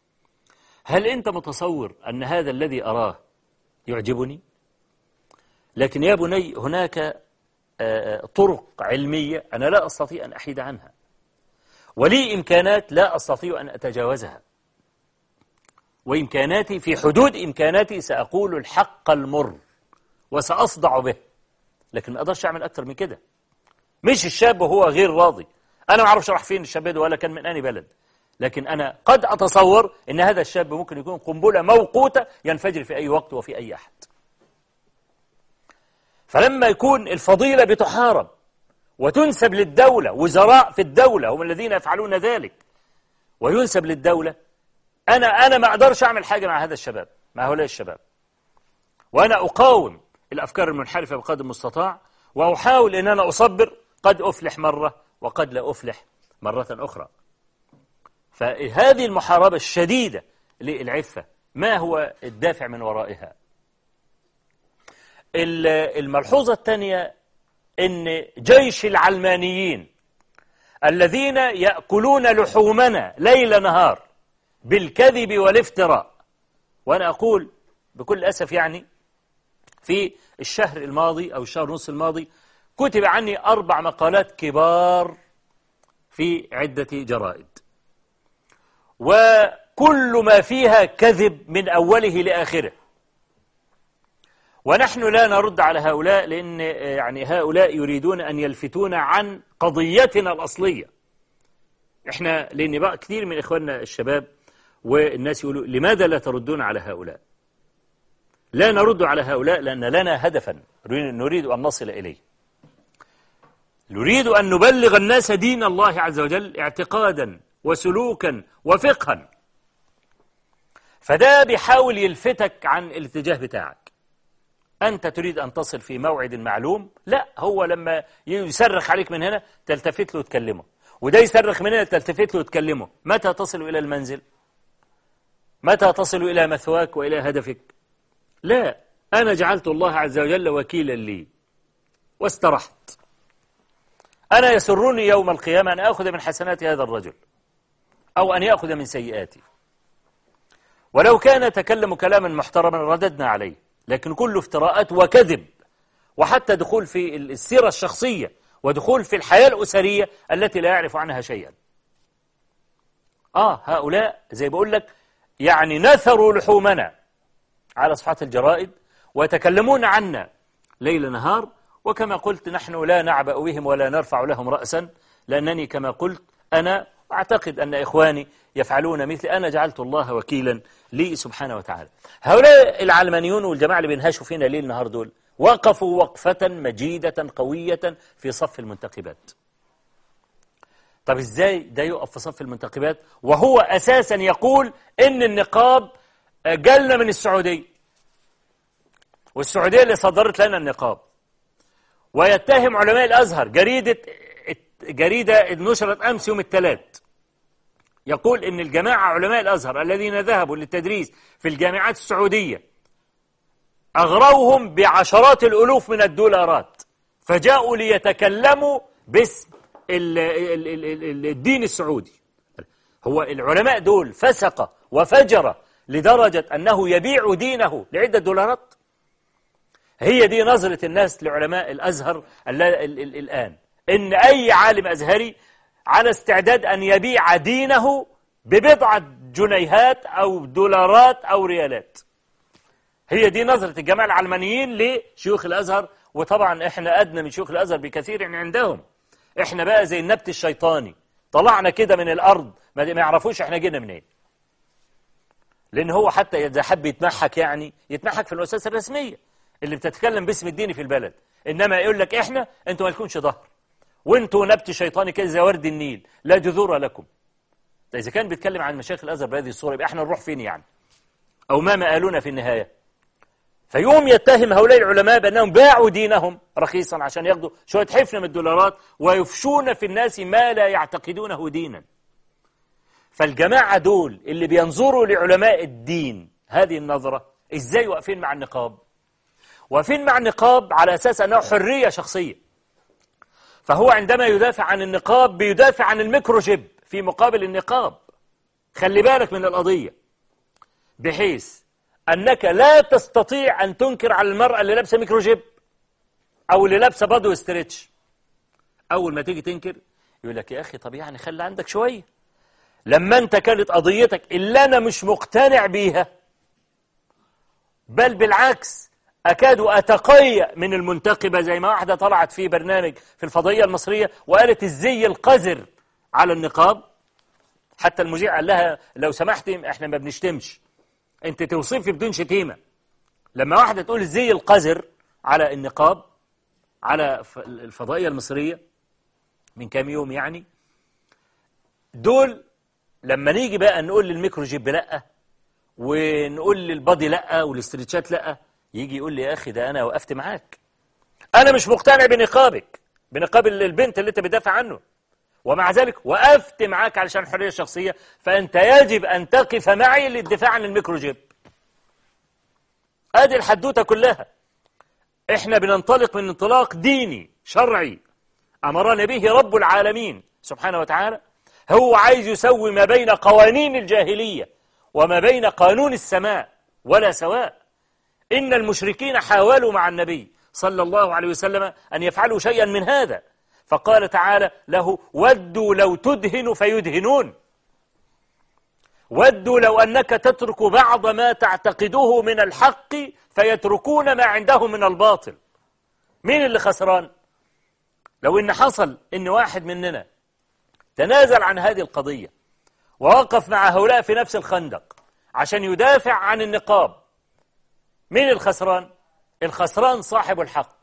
هل أنت متصور أن هذا الذي أراه يعجبني لكن يا بني هناك آه، آه، طرق علمية أنا لا أستطيع أن أحيد عنها ولي إمكانات لا أستطيع أن أتجاوزها وإمكاناتي في حدود إمكاناتي سأقول الحق المر وسأصدع به لكن ما أقدرش أعمل أكثر من كده مش الشاب وهو غير راضي أنا ما أعرفش راح فين الشاب ده ولا كان من أي بلد لكن أنا قد أتصور أن هذا الشاب ممكن يكون قنبلة موقوتة ينفجر في أي وقت وفي أي أحد فلما يكون الفضيلة بتحارب وتنسب للدولة وزراء في الدولة هم الذين يفعلون ذلك وينسب للدولة أنا أنا ما أقدرش أعمل حاجة مع هذا الشباب مع هؤلاء الشباب وأنا أقاوم الأفكار المنحرفة بقدر المستطاع وأحاول أن أنا أصبر قد أفلح مرة وقد لا أفلح مرة أخرى فهذه المحاربة الشديدة للعفة ما هو الدافع من ورائها الملحوظة الثانية أن جيش العلمانيين الذين يأكلون لحومنا ليل نهار بالكذب والافتراء وأنا أقول بكل أسف يعني في الشهر الماضي أو الشهر نص الماضي كتب عني أربع مقالات كبار في عدة جرائد وكل ما فيها كذب من أوله لآخره ونحن لا نرد على هؤلاء لأن يعني هؤلاء يريدون أن يلفتون عن قضيتنا الأصلية احنا لأن بقى كثير من إخواننا الشباب والناس يقولوا لماذا لا تردون على هؤلاء لا نرد على هؤلاء لأن لنا هدفا نريد أن نصل إليه نريد أن نبلغ الناس دين الله عز وجل اعتقادا وسلوكا وفقها فده بيحاول يلفتك عن الاتجاه بتاعك أنت تريد أن تصل في موعد معلوم لا هو لما يصرخ عليك من هنا تلتفت له وتكلمه وده يصرخ من هنا تلتفت له وتكلمه متى تصل إلى المنزل متى تصل إلى مثواك وإلى هدفك لا أنا جعلت الله عز وجل وكيلا لي واسترحت أنا يسرني يوم القيامة أن أخذ من حسنات هذا الرجل أو أن يأخذ من سيئاتي ولو كان تكلم كلاما محترما رددنا عليه لكن كله افتراءات وكذب وحتى دخول في السيرة الشخصية ودخول في الحياة الأسرية التي لا يعرف عنها شيئا آه هؤلاء زي بقول لك يعني نثروا لحومنا على صفحات الجرائد ويتكلمون عنا ليل نهار وكما قلت نحن لا نعبأ بهم ولا نرفع لهم رأسا لأنني كما قلت أنا أعتقد أن إخواني يفعلون مثل أنا جعلت الله وكيلا لي سبحانه وتعالى هؤلاء العلمانيون والجماعة اللي بينهاشوا فينا ليل نهار دول وقفوا وقفة مجيدة قوية في صف المنتخبات طب ازاي ده يقف في صف المنتخبات وهو أساسا يقول إن النقاب جالنا من السعودية والسعودية اللي صدرت لنا النقاب ويتهم علماء الأزهر جريدة جريدة نشرت أمس يوم الثلاث يقول إن الجماعة علماء الأزهر الذين ذهبوا للتدريس في الجامعات السعودية أغروهم بعشرات الألوف من الدولارات فجاءوا ليتكلموا باسم الدين السعودي هو العلماء دول فسق وفجر لدرجة أنه يبيع دينه لعدة دولارات هي دي نظرة الناس لعلماء الأزهر الآن إن أي عالم أزهري على استعداد أن يبيع دينه ببضعة جنيهات أو دولارات أو ريالات هي دي نظرة الجماعة العلمانيين لشيوخ الأزهر وطبعا إحنا أدنى من شيوخ الأزهر بكثير عندهم إحنا بقى زي النبت الشيطاني طلعنا كده من الأرض ما يعرفوش إحنا جينا منين لأن هو حتى إذا حب يتمحك يعني يتمحك في المؤسسة الرسمية اللي بتتكلم باسم الدين في البلد إنما يقول لك إحنا أنتوا ما لكمش ظهر وانتوا نبت شيطاني كده زي ورد النيل لا جذور لكم ده إذا كان بيتكلم عن مشايخ الأزهر بهذه الصورة يبقى احنا نروح فين يعني أو ما مآلونا في النهاية فيوم يتهم هؤلاء العلماء بأنهم باعوا دينهم رخيصا عشان ياخدوا شوية حفنة من الدولارات ويفشون في الناس ما لا يعتقدونه دينا فالجماعة دول اللي بينظروا لعلماء الدين هذه النظرة ازاي واقفين مع النقاب واقفين مع النقاب على أساس أنه حرية شخصية فهو عندما يدافع عن النقاب بيدافع عن الميكروجيب في مقابل النقاب خلي بالك من القضية بحيث أنك لا تستطيع أن تنكر على المرأة اللي لابسة ميكروجيب او اللي لابسه بادو ستريتش اول ما تيجي تنكر يقول لك يا اخي طب يعني خلي عندك شويه لما انت كانت قضيتك اللي انا مش مقتنع بيها بل بالعكس اكاد اتقي من المنتقبه زي ما واحده طلعت في برنامج في الفضائيه المصريه وقالت الزي القذر على النقاب حتى المذيع قال لها لو سمحتي احنا ما بنشتمش انت توصفي بدون شتيمه لما واحده تقول الزي القذر على النقاب على ف- الفضائيه المصريه من كام يوم يعني دول لما نيجي بقى نقول للميكرو جيب لا ونقول للبادي لا والاسترتشات لا يجي يقول لي يا اخي ده انا وقفت معاك انا مش مقتنع بنقابك بنقاب ال- البنت اللي انت بتدافع عنه ومع ذلك وقفت معاك علشان الحريه الشخصيه فانت يجب ان تقف معي للدفاع عن الميكرو جيب ادي الحدوته كلها احنا بننطلق من انطلاق ديني شرعي امرنا به رب العالمين سبحانه وتعالى هو عايز يسوي ما بين قوانين الجاهليه وما بين قانون السماء ولا سواء ان المشركين حاولوا مع النبي صلى الله عليه وسلم ان يفعلوا شيئا من هذا فقال تعالى له ودوا لو تدهن فيدهنون ودوا لو أنك تترك بعض ما تعتقده من الحق فيتركون ما عندهم من الباطل مين اللي خسران لو إن حصل إن واحد مننا تنازل عن هذه القضية ووقف مع هؤلاء في نفس الخندق عشان يدافع عن النقاب مين الخسران الخسران صاحب الحق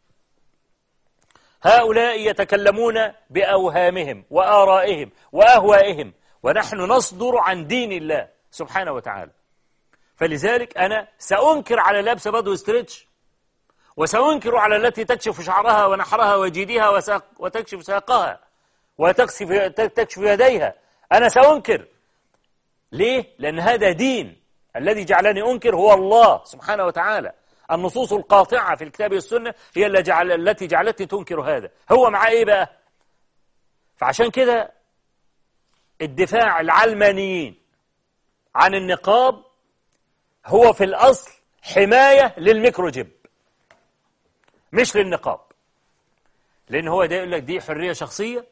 هؤلاء يتكلمون بأوهامهم وآرائهم وأهوائهم ونحن نصدر عن دين الله سبحانه وتعالى فلذلك أنا سأنكر على لابس بدو ستريتش وسأنكر على التي تكشف شعرها ونحرها وجيدها وساق وتكشف ساقها وتكشف تكشف يديها أنا سأنكر ليه؟ لأن هذا دين الذي جعلني أنكر هو الله سبحانه وتعالى النصوص القاطعة في الكتاب والسنة هي اللي جعل التي جعلتني تنكر هذا هو مع إيه بقى؟ فعشان كده الدفاع العلمانيين عن النقاب هو في الأصل حماية للميكروجيب مش للنقاب لأن هو ده يقول لك دي حرية شخصية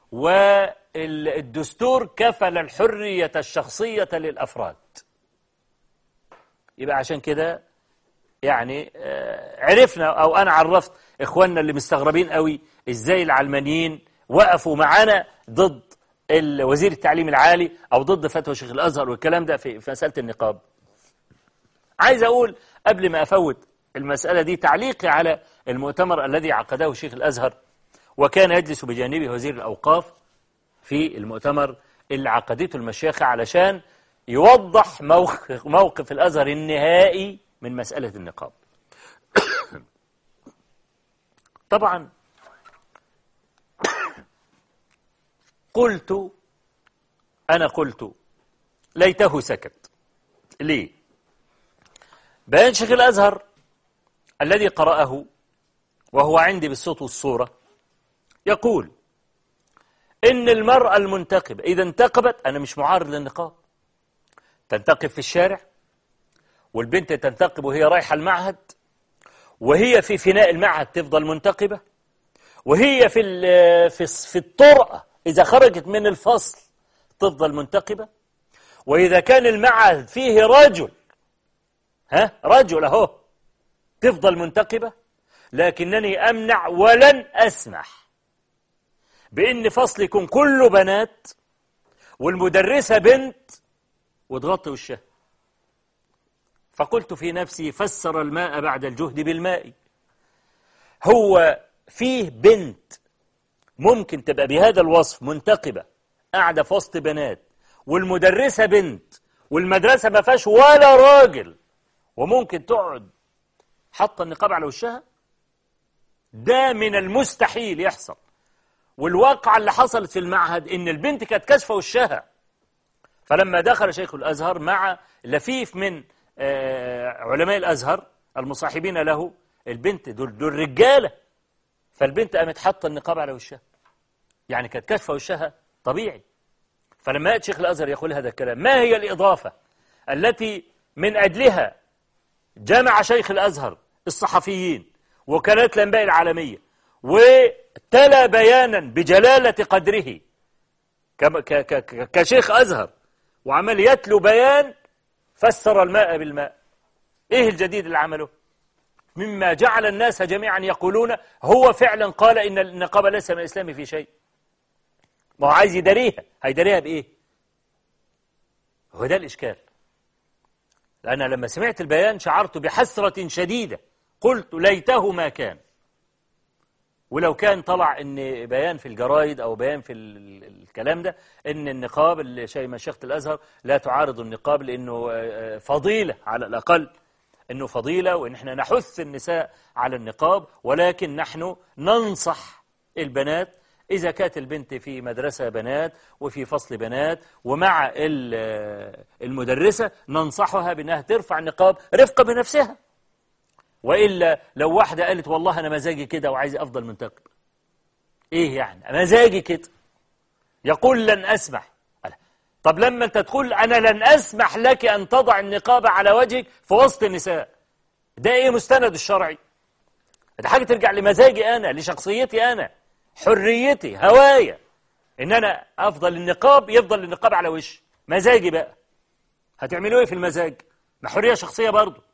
والدستور كفل الحرية الشخصية للأفراد يبقى عشان كده يعني آه، عرفنا أو أنا عرفت إخواننا اللي مستغربين قوي إزاي العلمانيين وقفوا معانا ضد ال- وزير التعليم العالي أو ضد فتوى شيخ الأزهر والكلام ده في في مسألة النقاب عايز أقول قبل ما أفوت المسألة دي تعليقي على المؤتمر الذي عقده شيخ الأزهر وكان يجلس بجانبه وزير الأوقاف في المؤتمر اللي عقدته المشيخة علشان يوضح موقف, موقف الأزهر النهائي من مسألة النقاب طبعا قلت أنا قلت ليته سكت ليه بيان شيخ الأزهر الذي قرأه وهو عندي بالصوت والصورة يقول إن المرأة المنتقبة إذا انتقبت أنا مش معارض للنقاب تنتقب في الشارع والبنت تنتقب وهي رايحة المعهد وهي في فناء المعهد تفضل منتقبة وهي في ال- في الس- في الطرقة إذا خرجت من الفصل تفضل منتقبة وإذا كان المعهد فيه رجل ها رجل أهو تفضل منتقبة لكنني أمنع ولن أسمح بإن فصل يكون كله بنات والمدرسة بنت وتغطي وشها فقلت في نفسي فسر الماء بعد الجهد بالماء هو فيه بنت ممكن تبقى بهذا الوصف منتقبة قاعدة في وسط بنات والمدرسة بنت والمدرسة ما فيهاش ولا راجل وممكن تقعد حاطة النقاب على وشها ده من المستحيل يحصل والواقعة اللي حصلت في المعهد إن البنت كانت كاشفة وشها فلما دخل شيخ الأزهر مع لفيف من آه، علماء الأزهر المصاحبين له البنت دول, دول رجالة فالبنت قامت حاطة النقاب على وشها يعني كانت كاشفة وشها طبيعي فلما يأتي شيخ الأزهر يقول هذا الكلام ما هي الإضافة التي من أجلها جمع شيخ الأزهر الصحفيين وكالات الأنباء العالمية وتلا بيانا بجلالة قدره كم- ك- ك- ك- كشيخ أزهر وعمل يتلو بيان فسر الماء بالماء إيه الجديد اللي عمله مما جعل الناس جميعا يقولون هو فعلا قال إن النقابة ليس من الإسلام في شيء ما هو عايز يداريها هيداريها بإيه هو ده الإشكال أنا لما سمعت البيان شعرت بحسرة شديدة قلت ليته ما كان ولو كان طلع ان بيان في الجرايد او بيان في ال- ال- الكلام ده ان النقاب اللي شيء مشيخه الازهر لا تعارض النقاب لانه آه، آه، فضيله على الاقل انه فضيله وان احنا نحث النساء على النقاب ولكن نحن ننصح البنات اذا كانت البنت في مدرسه بنات وفي فصل بنات ومع ال- آه، المدرسه ننصحها بانها ترفع النقاب رفقه بنفسها وإلا لو واحدة قالت والله أنا مزاجي كده وعايز أفضل منتقب إيه يعني مزاجي كده يقول لن أسمح ألا. طب لما أنت تقول أنا لن أسمح لك أن تضع النقاب على وجهك في وسط النساء ده إيه مستند الشرعي ده حاجة ترجع لمزاجي أنا لشخصيتي أنا حريتي هوايا إن أنا أفضل النقاب يفضل النقاب على وشي مزاجي بقى هتعملوا إيه في المزاج ما حرية شخصية برضه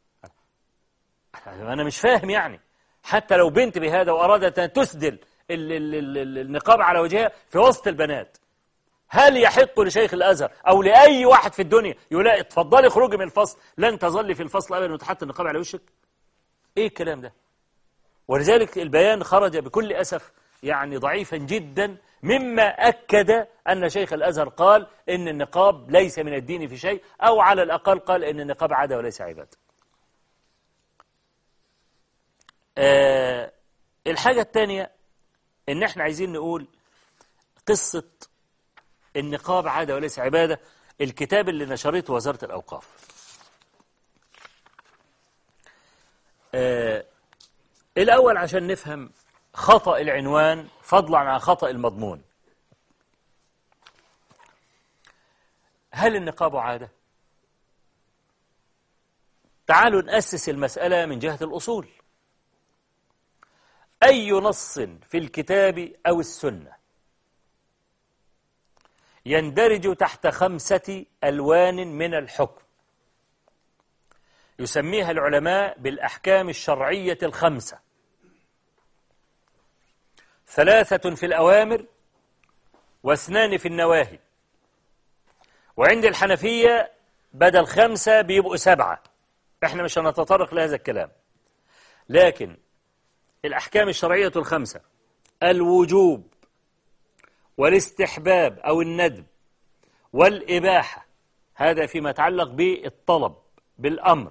أنا مش فاهم يعني حتى لو بنت بهذا وأرادت أن تسدل ال- ال- ال- ال- النقاب على وجهها في وسط البنات هل يحق لشيخ الأزهر أو لأي واحد في الدنيا يقول لا اتفضلي اخرجي من الفصل لن تظلي في الفصل أبدا وتحط النقاب على وشك إيه الكلام ده ولذلك البيان خرج بكل أسف يعني ضعيفا جدا مما أكد أن شيخ الأزهر قال إن النقاب ليس من الدين في شيء أو على الأقل قال إن النقاب عادة وليس عبادة آه الحاجة الثانية إن إحنا عايزين نقول قصة النقاب عادة وليس عبادة الكتاب اللي نشرته وزارة الأوقاف آه الأول عشان نفهم خطأ العنوان فضلا عن خطأ المضمون هل النقاب عادة؟ تعالوا نأسس المسألة من جهة الأصول أي نص في الكتاب أو السنة يندرج تحت خمسة ألوان من الحكم يسميها العلماء بالأحكام الشرعية الخمسة ثلاثة في الأوامر واثنان في النواهي وعند الحنفية بدل خمسة بيبقوا سبعة احنا مش هنتطرق لهذا الكلام لكن الأحكام الشرعية الخمسة الوجوب والاستحباب أو الندب والإباحة هذا فيما يتعلق بالطلب بالأمر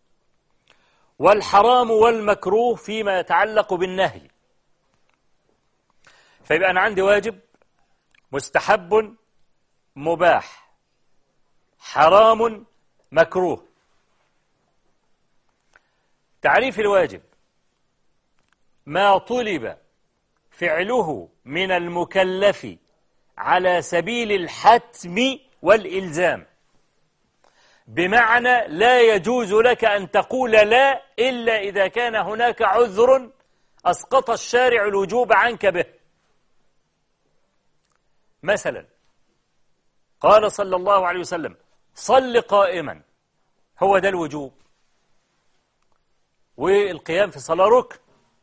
والحرام والمكروه فيما يتعلق بالنهي فيبقى أنا عندي واجب مستحب مباح حرام مكروه تعريف الواجب ما طلب فعله من المكلف على سبيل الحتم والإلزام بمعنى لا يجوز لك أن تقول لا إلا إذا كان هناك عذر أسقط الشارع الوجوب عنك به مثلا قال صلى الله عليه وسلم صل قائما هو ده الوجوب والقيام في صلاة ركن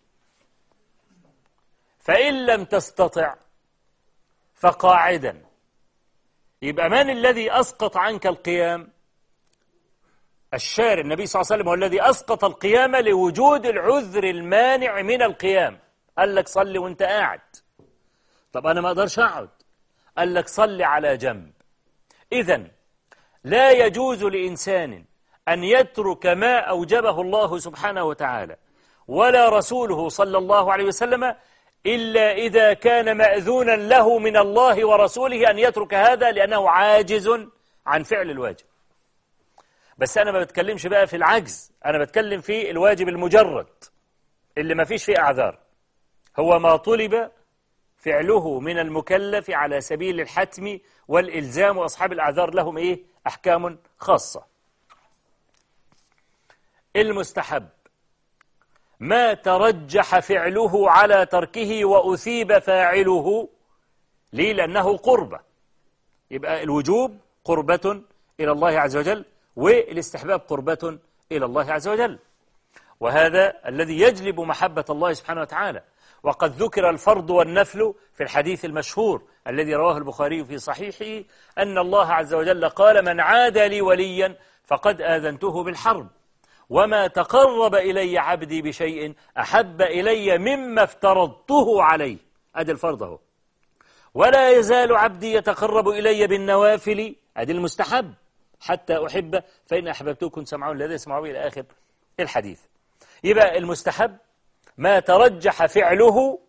فإن لم تستطع فقاعدا يبقى من الذي أسقط عنك القيام الشارع النبي صلى الله عليه وسلم هو الذي أسقط القيام لوجود العذر المانع من القيام قال لك صلي وانت قاعد طب أنا ما أقدرش أقعد قال لك صلي على جنب إذا لا يجوز لإنسان أن يترك ما أوجبه الله سبحانه وتعالى ولا رسوله صلى الله عليه وسلم إلا إذا كان مأذونا له من الله ورسوله أن يترك هذا لأنه عاجز عن فعل الواجب بس أنا ما بتكلمش بقى في العجز أنا بتكلم في الواجب المجرد اللي ما فيش فيه أعذار هو ما طلب فعله من المكلف على سبيل الحتم والإلزام وأصحاب الأعذار لهم إيه أحكام خاصة المستحب ما ترجح فعله على تركه وأثيب فاعله ليه لأنه قربة يبقى الوجوب قربة إلى الله عز وجل والاستحباب قربة إلى الله عز وجل وهذا الذي يجلب محبة الله سبحانه وتعالى وقد ذكر الفرض والنفل في الحديث المشهور الذي رواه البخاري في صحيحه أن الله عز وجل قال من عاد لي وليا فقد آذنته بالحرب وما تقرب إلي عبدي بشيء أحب إلي مما افترضته عليه أدي الفرض اهو ولا يزال عبدي يتقرب إلي بالنوافل أدي المستحب حتى أحب فإن أحببته كنت سمعون الذي يسمعوا إلى آخر الحديث يبقى المستحب ما ترجح فعله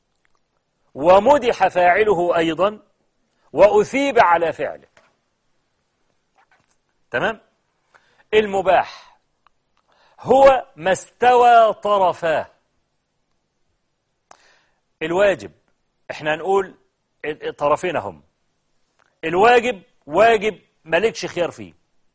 ومدح فاعله أيضا وأثيب على فعله تمام المباح هو ما استوى طرفاه الواجب احنا هنقول طرفين هم الواجب واجب مالكش خيار فيه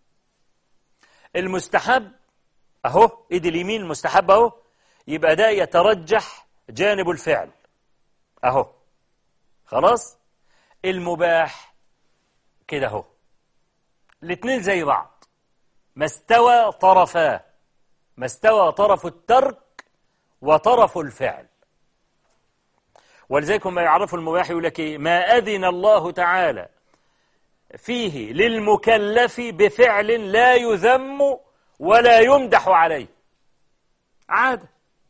المستحب اهو ايد اليمين المستحب اهو يبقى ده يترجح جانب الفعل اهو خلاص المباح كده اهو الاثنين زي بعض ما استوى طرفاه ما استوى طرف الترك وطرف الفعل ولذلك ما يعرف المباح يقول لك إيه؟ ما أذن الله تعالى فيه للمكلف بفعل لا يذم ولا يمدح عليه عادة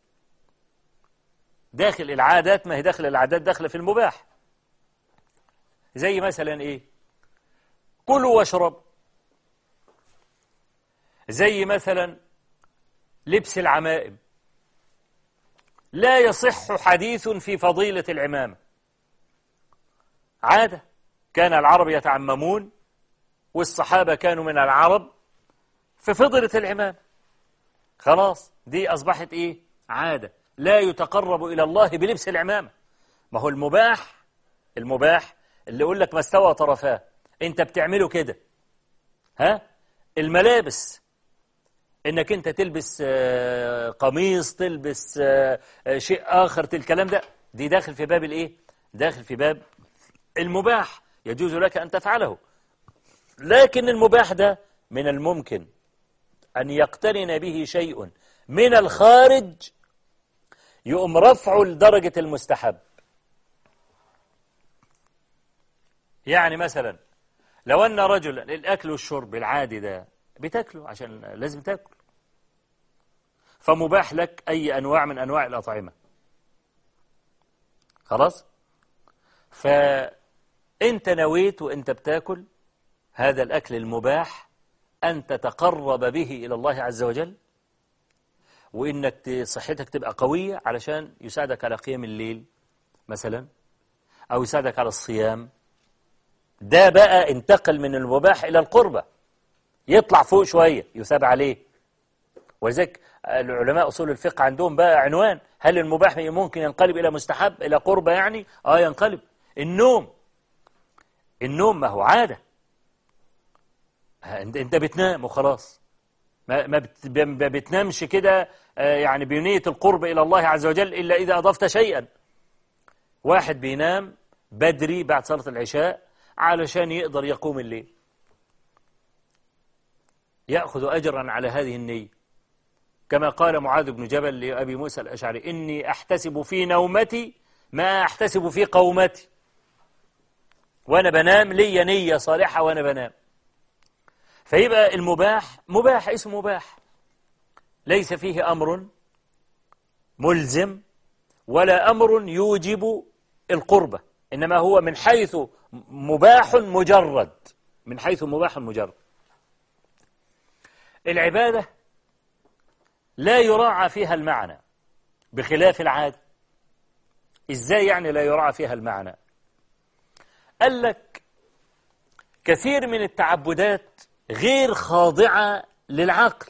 داخل العادات ما هي داخل العادات داخلة في المباح زي مثلا ايه كلوا واشرب زي مثلا لبس العمائم لا يصح حديث في فضيلة العمامة عادة كان العرب يتعممون والصحابة كانوا من العرب في فضلة العمامة خلاص دي أصبحت إيه عادة لا يتقرب إلى الله بلبس العمامة ما هو المباح المباح اللي يقول لك ما استوى طرفاه انت بتعمله كده ها الملابس انك انت تلبس آه، قميص تلبس آه، آه، شيء اخر الكلام ده دي داخل في باب الايه داخل في باب المباح يجوز لك ان تفعله لكن المباح ده من الممكن ان يقترن به شيء من الخارج يقوم رفعه لدرجة المستحب يعني مثلا لو أن رجلا الأكل والشرب العادي ده بتاكله عشان لازم تاكل فمباح لك أي أنواع من أنواع الأطعمة خلاص فأنت نويت وأنت بتاكل هذا الأكل المباح أن تتقرب به إلى الله عز وجل وإنك صحتك تبقى قوية علشان يساعدك على قيام الليل مثلا أو يساعدك على الصيام ده بقى انتقل من المباح إلى القربة يطلع فوق شوية يثاب عليه ولذلك العلماء أصول الفقه عندهم بقى عنوان هل المباح ممكن ينقلب إلى مستحب إلى قربة يعني آه ينقلب النوم النوم ما هو عادة انت بتنام وخلاص ما ما بتنامش كده آه، يعني بنية القرب إلى الله عز وجل إلا إذا أضفت شيئا واحد بينام بدري بعد صلاة العشاء علشان يقدر يقوم الليل يأخذ أجرا على هذه النية كما قال معاذ بن جبل لأبي موسى الأشعري إني أحتسب في نومتي ما أحتسب في قومتي وأنا بنام لي نية صالحة وأنا بنام فيبقى المباح مباح اسمه مباح ليس فيه أمر ملزم ولا أمر يوجب القربة إنما هو من حيث مباح مجرد من حيث مباح مجرد العبادة لا يراعى فيها المعنى بخلاف العادة إزاي يعني لا يراعى فيها المعنى قال لك كثير من التعبدات غير خاضعة للعقل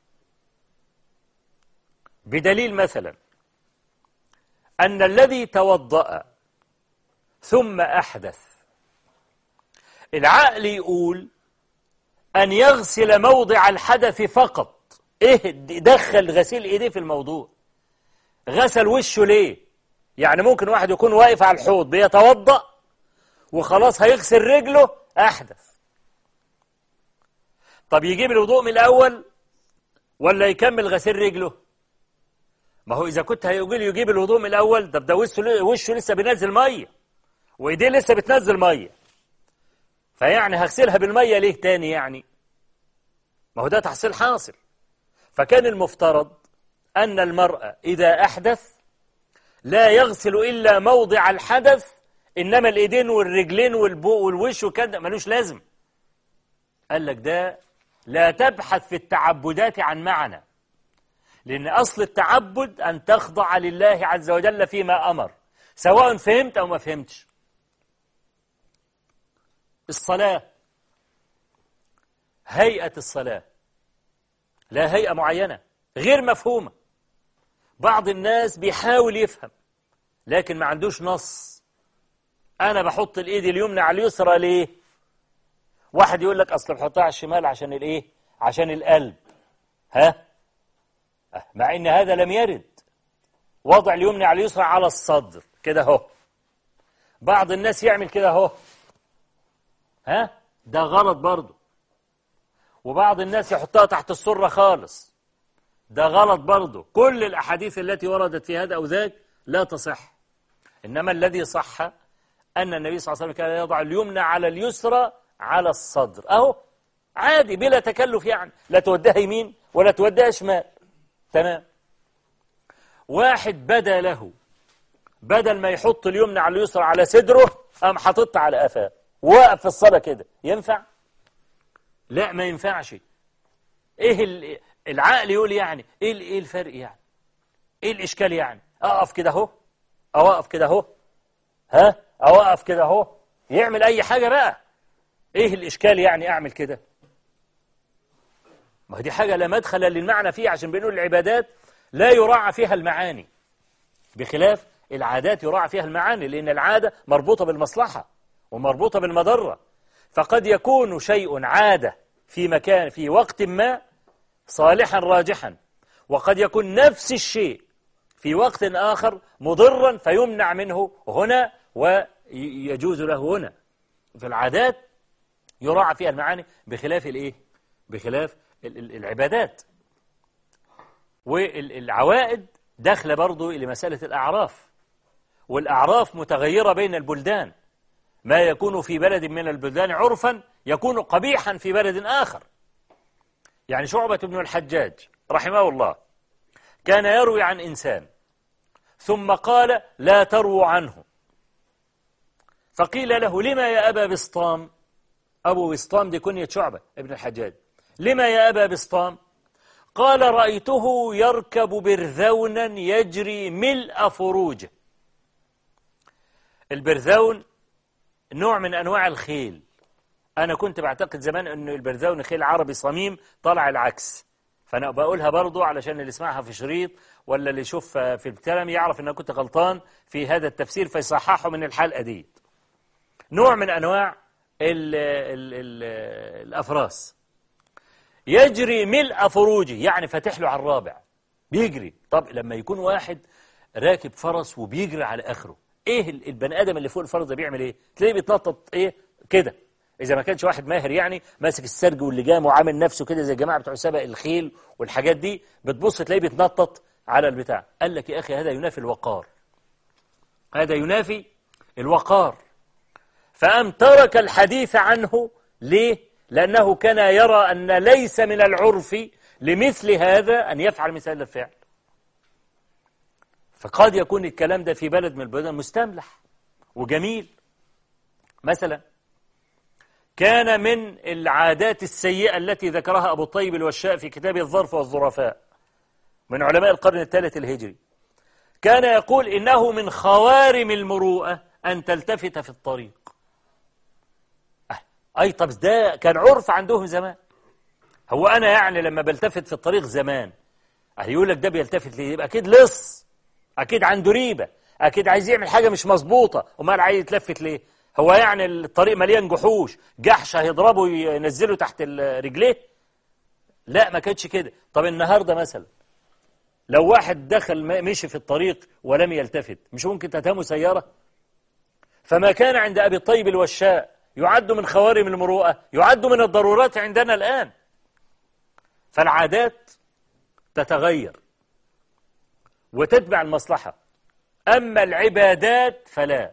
بدليل مثلا أن الذي توضأ ثم أحدث العقل يقول أن يغسل موضع الحدث فقط إيه دخل غسيل إيديه في الموضوع غسل وشه ليه يعني ممكن واحد يكون واقف على الحوض بيتوضأ وخلاص هيغسل رجله أحدث طب يجيب الوضوء من الأول ولا يكمل غسيل رجله ما هو إذا كنت هيقول يجيب الوضوء من الأول ده ده وشه وشه لسه بينزل مية وإيديه لسه بتنزل مية فيعني هغسلها بالمية ليه تاني يعني ما هو ده تحصيل حاصل فكان المفترض أن المرأة إذا أحدث لا يغسل إلا موضع الحدث إنما الإيدين والرجلين والبوء والوش وكده ملوش لازم قال لك ده لا تبحث في التعبدات عن معنى لأن أصل التعبد أن تخضع لله عز وجل فيما أمر سواء فهمت أو ما فهمتش الصلاة هيئة الصلاة لا هيئة معينة غير مفهومة بعض الناس بيحاول يفهم لكن ما عندوش نص أنا بحط الإيد اليمنى على اليسرى ليه واحد يقول لك أصل بحطها على الشمال عشان الإيه عشان القلب ها مع إن هذا لم يرد وضع اليمنى على اليسرى على الصدر كده اهو بعض الناس يعمل كده اهو ها ده غلط برضه وبعض الناس يحطها تحت السرة خالص ده غلط برضه كل الأحاديث التي وردت في هذا أو ذاك لا تصح إنما الذي صح أن النبي صلى الله عليه وسلم كان يضع اليمنى على اليسرى على الصدر أهو عادي بلا تكلف يعني لا توديها يمين ولا توديها شمال تمام واحد بدا له بدل ما يحط اليمنى على اليسرى على صدره قام حاططها على قفاه وقف في الصلاة كده ينفع؟ لا ما ينفعش ايه ال- العقل يقول يعني ايه ال- ايه الفرق يعني ايه الاشكال يعني اقف كده اهو او اقف كده اهو ها او اقف كده اهو يعمل اي حاجة بقى ايه الاشكال يعني اعمل كده ما هي دي حاجة لا مدخل للمعنى فيها عشان بنقول العبادات لا يراعى فيها المعاني بخلاف العادات يراعى فيها المعاني لأن العادة مربوطة بالمصلحة ومربوطة بالمضرة فقد يكون شيء عادة في مكان في وقت ما صالحا راجحا وقد يكون نفس الشيء في وقت آخر مضرا فيمنع منه هنا ويجوز له هنا في العادات يراعى فيها المعاني بخلاف الايه بخلاف ال- ال- العبادات والعوائد داخله برضو لمسألة الأعراف والأعراف متغيرة بين البلدان ما يكون في بلد من البلدان عرفا يكون قبيحا في بلد آخر يعني شعبة بن الحجاج رحمه الله كان يروي عن إنسان ثم قال لا تروا عنه فقيل له لما يا أبا بسطام أبو بسطام دي كنية شعبة ابن الحجاج لما يا أبا بسطام قال رأيته يركب برذونا يجري ملء فروجه البرذون نوع من أنواع الخيل أنا كنت بعتقد زمان أن البرذون خيل عربي صميم طلع العكس فأنا بقولها برضو علشان اللي يسمعها في شريط ولا اللي يشوف في الكلام يعرف أن أنا كنت غلطان في هذا التفسير فيصححه من الحلقة دي نوع من أنواع ال ال ال الأفراس يجري ملء فروجه يعني فاتح له على الرابع بيجري طب لما يكون واحد راكب فرس وبيجري على آخره ايه ال- البني ادم اللي فوق الفرس ده بيعمل ايه تلاقيه بيتنطط ايه كده اذا ما كانش واحد ماهر يعني ماسك السرج واللجام وعامل نفسه كده زي الجماعه بتوع سبق الخيل والحاجات دي بتبص تلاقيه بيتنطط على البتاع قال لك يا اخي هذا ينافي الوقار هذا ينافي الوقار فأم ترك الحديث عنه ليه لأنه كان يرى أن ليس من العرف لمثل هذا أن يفعل مثل هذا الفعل فقد يكون الكلام ده في بلد من البلدان مستملح وجميل مثلا كان من العادات السيئة التي ذكرها أبو الطيب الوشاء في كتابه الظرف والظرفاء من علماء القرن الثالث الهجري كان يقول إنه من خوارم المروءة أن تلتفت في الطريق أه، أي طب ده كان عرف عندهم زمان هو أنا يعني لما بلتفت في الطريق زمان أه، يقول لك ده بيلتفت ليه يبقى أكيد لص أكيد عنده ريبة أكيد عايز يعمل حاجة مش مظبوطة أمال عايز يتلفت ليه هو يعني الطريق مليان جحوش جحش هيضربه ينزله تحت ال- رجليه لا ما كانتش كده طب النهاردة مثلا لو واحد دخل م- مشي في الطريق ولم يلتفت مش ممكن تتهمه سيارة فما كان عند أبي الطيب الوشاء يعد من خوارم المروءة يعد من الضرورات عندنا الآن فالعادات تتغير وتتبع المصلحة أما العبادات فلا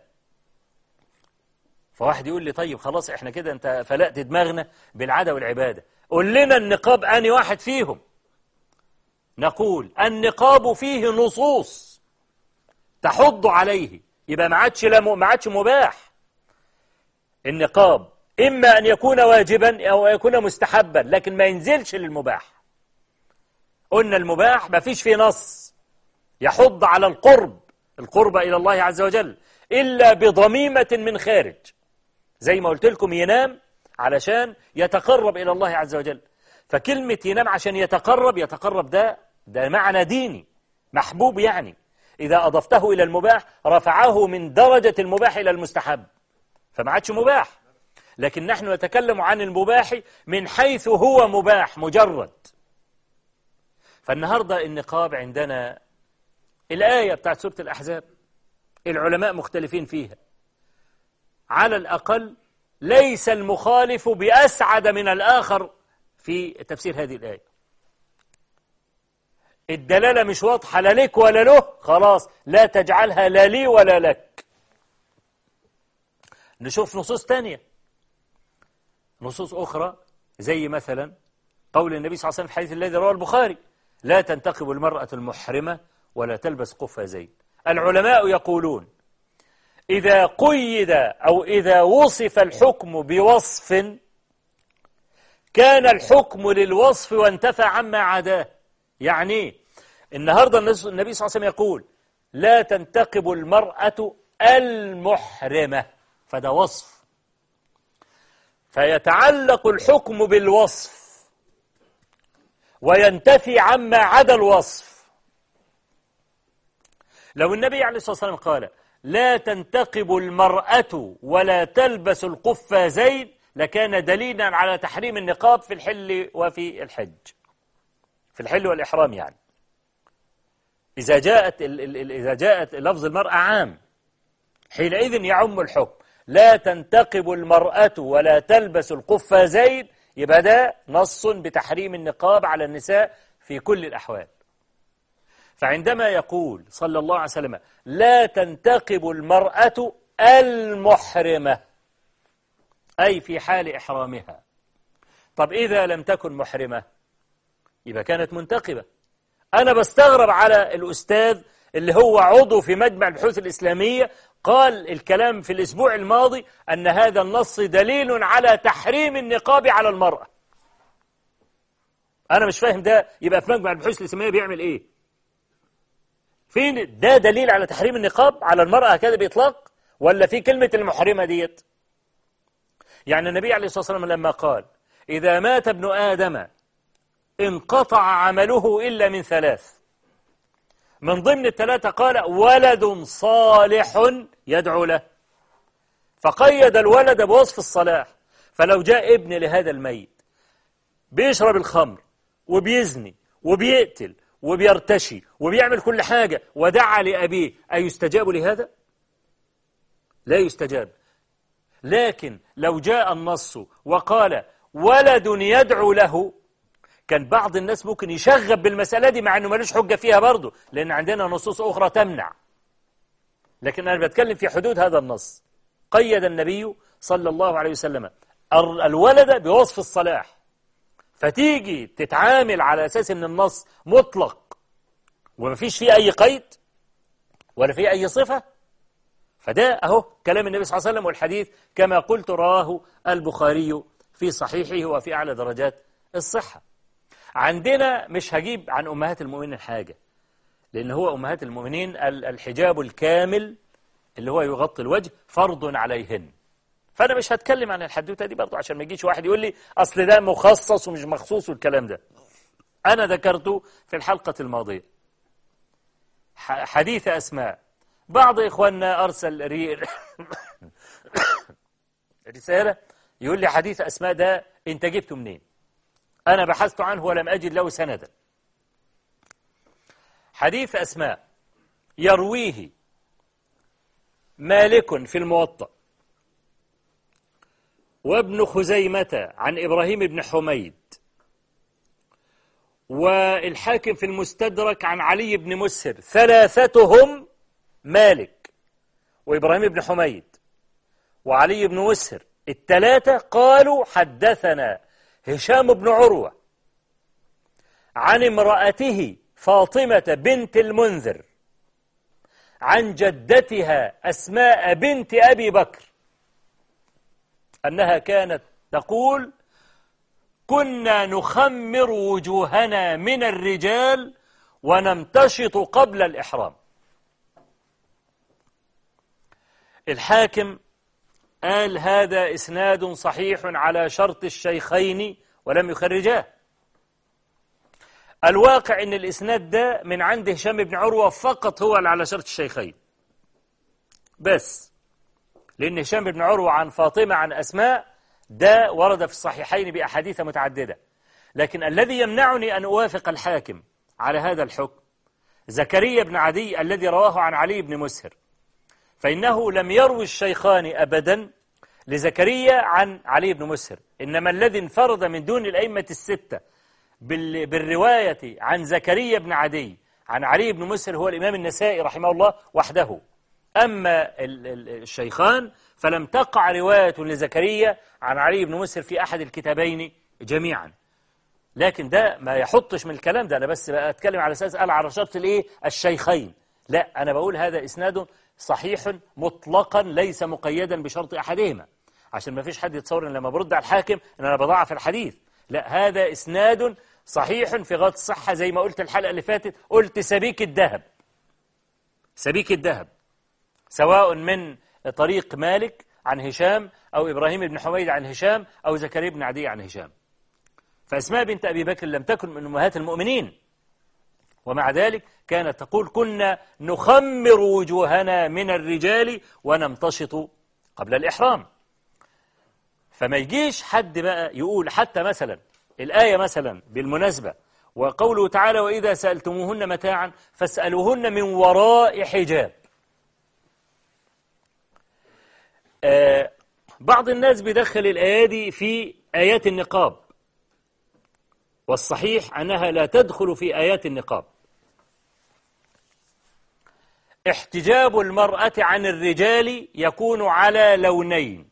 فواحد يقول لي طيب خلاص احنا كده انت فلقت دماغنا بالعادة والعبادة قول لنا النقاب أني واحد فيهم نقول النقاب فيه نصوص تحض عليه يبقى ما عادش لا م- ما عادش مباح النقاب إما أن يكون واجبا أو يكون مستحبا لكن ما ينزلش للمباح قلنا المباح ما فيش فيه نص يحض على القرب القرب إلى الله عز وجل إلا بضميمة من خارج زي ما قلت لكم ينام علشان يتقرب إلى الله عز وجل فكلمة ينام عشان يتقرب يتقرب ده ده معنى ديني محبوب يعني إذا أضفته إلى المباح رفعه من درجة المباح إلى المستحب فما عادش مباح لكن نحن نتكلم عن المباح من حيث هو مباح مجرد فالنهاردة النقاب عندنا الآية بتاعت سورة الأحزاب العلماء مختلفين فيها على الأقل ليس المخالف بأسعد من الآخر في تفسير هذه الآية الدلالة مش واضحة لا لك ولا له خلاص لا تجعلها لا لي ولا لك نشوف نصوص تانية نصوص أخرى زي مثلا قول النبي صلى الله عليه وسلم في الحديث الذي رواه البخاري لا تنتقب المرأة المحرمة ولا تلبس قفازين العلماء يقولون إذا قيد أو إذا وصف الحكم بوصف كان الحكم للوصف وانتفى عما عداه يعني إيه؟ النهاردة النبي صلى الله عليه وسلم يقول لا تنتقب المرأة المحرمة فده وصف فيتعلق الحكم بالوصف وينتفي عما عدا الوصف لو النبي عليه الصلاة والسلام قال لا تنتقب المرأة ولا تلبس القفازين لكان دليلا على تحريم النقاب في الحل وفي الحج في الحل والإحرام يعني إذا جاءت ال- ال- ال- إذا جاءت لفظ المرأة عام حينئذ يعم الحكم لا تنتقب المرأة ولا تلبس القفازين يبقى ده نص بتحريم النقاب على النساء في كل الأحوال فعندما يقول صلى الله عليه وسلم لا تنتقب المرأة المحرمة أي في حال إحرامها طب إذا لم تكن محرمة يبقى كانت منتقبة أنا بستغرب على الأستاذ اللي هو عضو في مجمع البحوث الإسلامية قال الكلام في الأسبوع الماضي أن هذا النص دليل على تحريم النقاب على المرأة أنا مش فاهم ده يبقى في مجمع البحوث الإسلامية بيعمل إيه فين ده دليل على تحريم النقاب على المرأة هكذا بإطلاق ولا في كلمة المحرمة ديت يعني النبي عليه الصلاة والسلام لما قال إذا مات ابن آدم انقطع عمله إلا من ثلاث من ضمن الثلاثة قال ولد صالح يدعو له فقيد الولد بوصف الصلاح فلو جاء ابن لهذا الميت بيشرب الخمر وبيزني وبيقتل وبيرتشي وبيعمل كل حاجة ودعا لأبيه أيستجاب لهذا؟ لا يستجاب لكن لو جاء النص وقال ولد يدعو له كان بعض الناس ممكن يشغب بالمسألة دي مع أنه ملوش حجة فيها برضه لأن عندنا نصوص أخرى تمنع لكن أنا بتكلم في حدود هذا النص قيد النبي صلى الله عليه وسلم ال- الولد بوصف الصلاح فتيجي تتعامل على أساس أن النص مطلق ومفيش فيه أي قيد ولا فيه أي صفة فده أهو كلام النبي صلى الله عليه وسلم والحديث كما قلت رواه البخاري في صحيحه وفي أعلى درجات الصحة عندنا مش هجيب عن أمهات المؤمنين حاجة لأن هو أمهات المؤمنين ال- الحجاب الكامل اللي هو يغطي الوجه فرض عليهن فأنا مش هتكلم عن الحدوتة دي برضو عشان ما يجيش واحد يقول لي أصل ده مخصص ومش مخصوص والكلام ده أنا ذكرته في الحلقة الماضية ح- حديث أسماء بعض إخواننا أرسل ري... رسالة يقول لي حديث أسماء ده أنت جبته منين أنا بحثت عنه ولم أجد له سندا حديث أسماء يرويه مالك في الموطأ وابن خزيمة عن إبراهيم بن حميد والحاكم في المستدرك عن علي بن مسهر ثلاثتهم مالك وإبراهيم بن حميد وعلي بن مسهر الثلاثة قالوا حدثنا هشام بن عروة عن امرأته فاطمة بنت المنذر عن جدتها أسماء بنت أبي بكر أنها كانت تقول كنا نخمر وجوهنا من الرجال ونمتشط قبل الإحرام الحاكم قال هذا إسناد صحيح على شرط الشيخين ولم يخرجاه الواقع أن الإسناد ده من عند هشام بن عروة فقط هو اللي على شرط الشيخين بس لأن هشام بن عروة عن فاطمة عن أسماء ده ورد في الصحيحين بأحاديث متعددة لكن الذي يمنعني أن أوافق الحاكم على هذا الحكم زكريا بن عدي الذي رواه عن علي بن مسهر فإنه لم يروي الشيخان أبدا لزكريا عن علي بن مسهر إنما الذي انفرد من دون الأئمة الستة بالرواية عن زكريا بن عدي عن علي بن مسهر هو الإمام النسائي رحمه الله وحده أما الشيخان فلم تقع رواية لزكريا عن علي بن مسهر في أحد الكتابين جميعا لكن ده ما يحطش من الكلام ده أنا بس أتكلم على أساس قال على شرط الإيه الشيخين لا أنا بقول هذا إسناد صحيح مطلقا ليس مقيدا بشرط أحدهما عشان ما فيش حد يتصور إن لما برد على الحاكم إن أنا بضعف الحديث لا هذا إسناد صحيح في غاية الصحة زي ما قلت الحلقة اللي فاتت قلت سبيك الذهب سبيك الذهب سواء من طريق مالك عن هشام أو إبراهيم بن حميد عن هشام أو زكريا بن عدي عن هشام فأسماء بنت أبي بكر لم تكن من أمهات المؤمنين ومع ذلك كانت تقول كنا نخمر وجوهنا من الرجال ونمتشط قبل الإحرام فما يجيش حد بقى يقول حتى مثلا الآية مثلا بالمناسبة وقوله تعالى وإذا سألتموهن متاعا فاسألوهن من وراء حجاب آه بعض الناس بيدخل الآية دي في آيات النقاب والصحيح أنها لا تدخل في آيات النقاب احتجاب المرأة عن الرجال يكون على لونين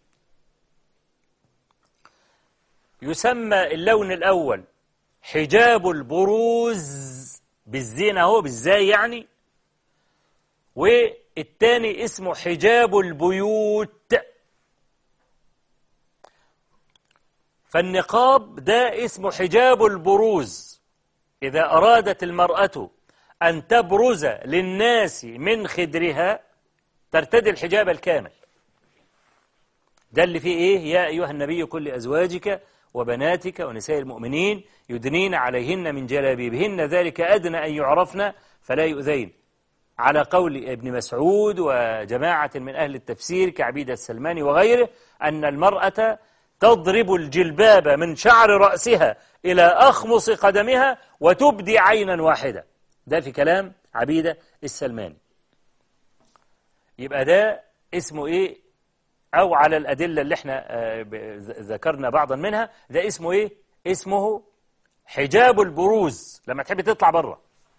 يسمى اللون الأول حجاب البروز بالزين هو بالزاي يعني والتاني اسمه حجاب البيوت فالنقاب ده اسمه حجاب البروز إذا أرادت المرأة أن تبرز للناس من خدرها ترتدي الحجاب الكامل ده اللي فيه إيه يا أيها النبي كل أزواجك وبناتك ونساء المؤمنين يدنين عليهن من جلابيبهن ذلك أدنى أن يعرفن فلا يؤذين على قول ابن مسعود وجماعة من أهل التفسير كعبيدة السلماني وغيره أن المرأة تضرب الجلباب من شعر رأسها إلى أخمص قدمها وتبدي عينا واحدة ده في كلام عبيدة السلماني يبقى ده اسمه إيه أو على الأدلة اللي احنا ذكرنا بعضا منها ده اسمه إيه اسمه حجاب البروز لما تحب تطلع بره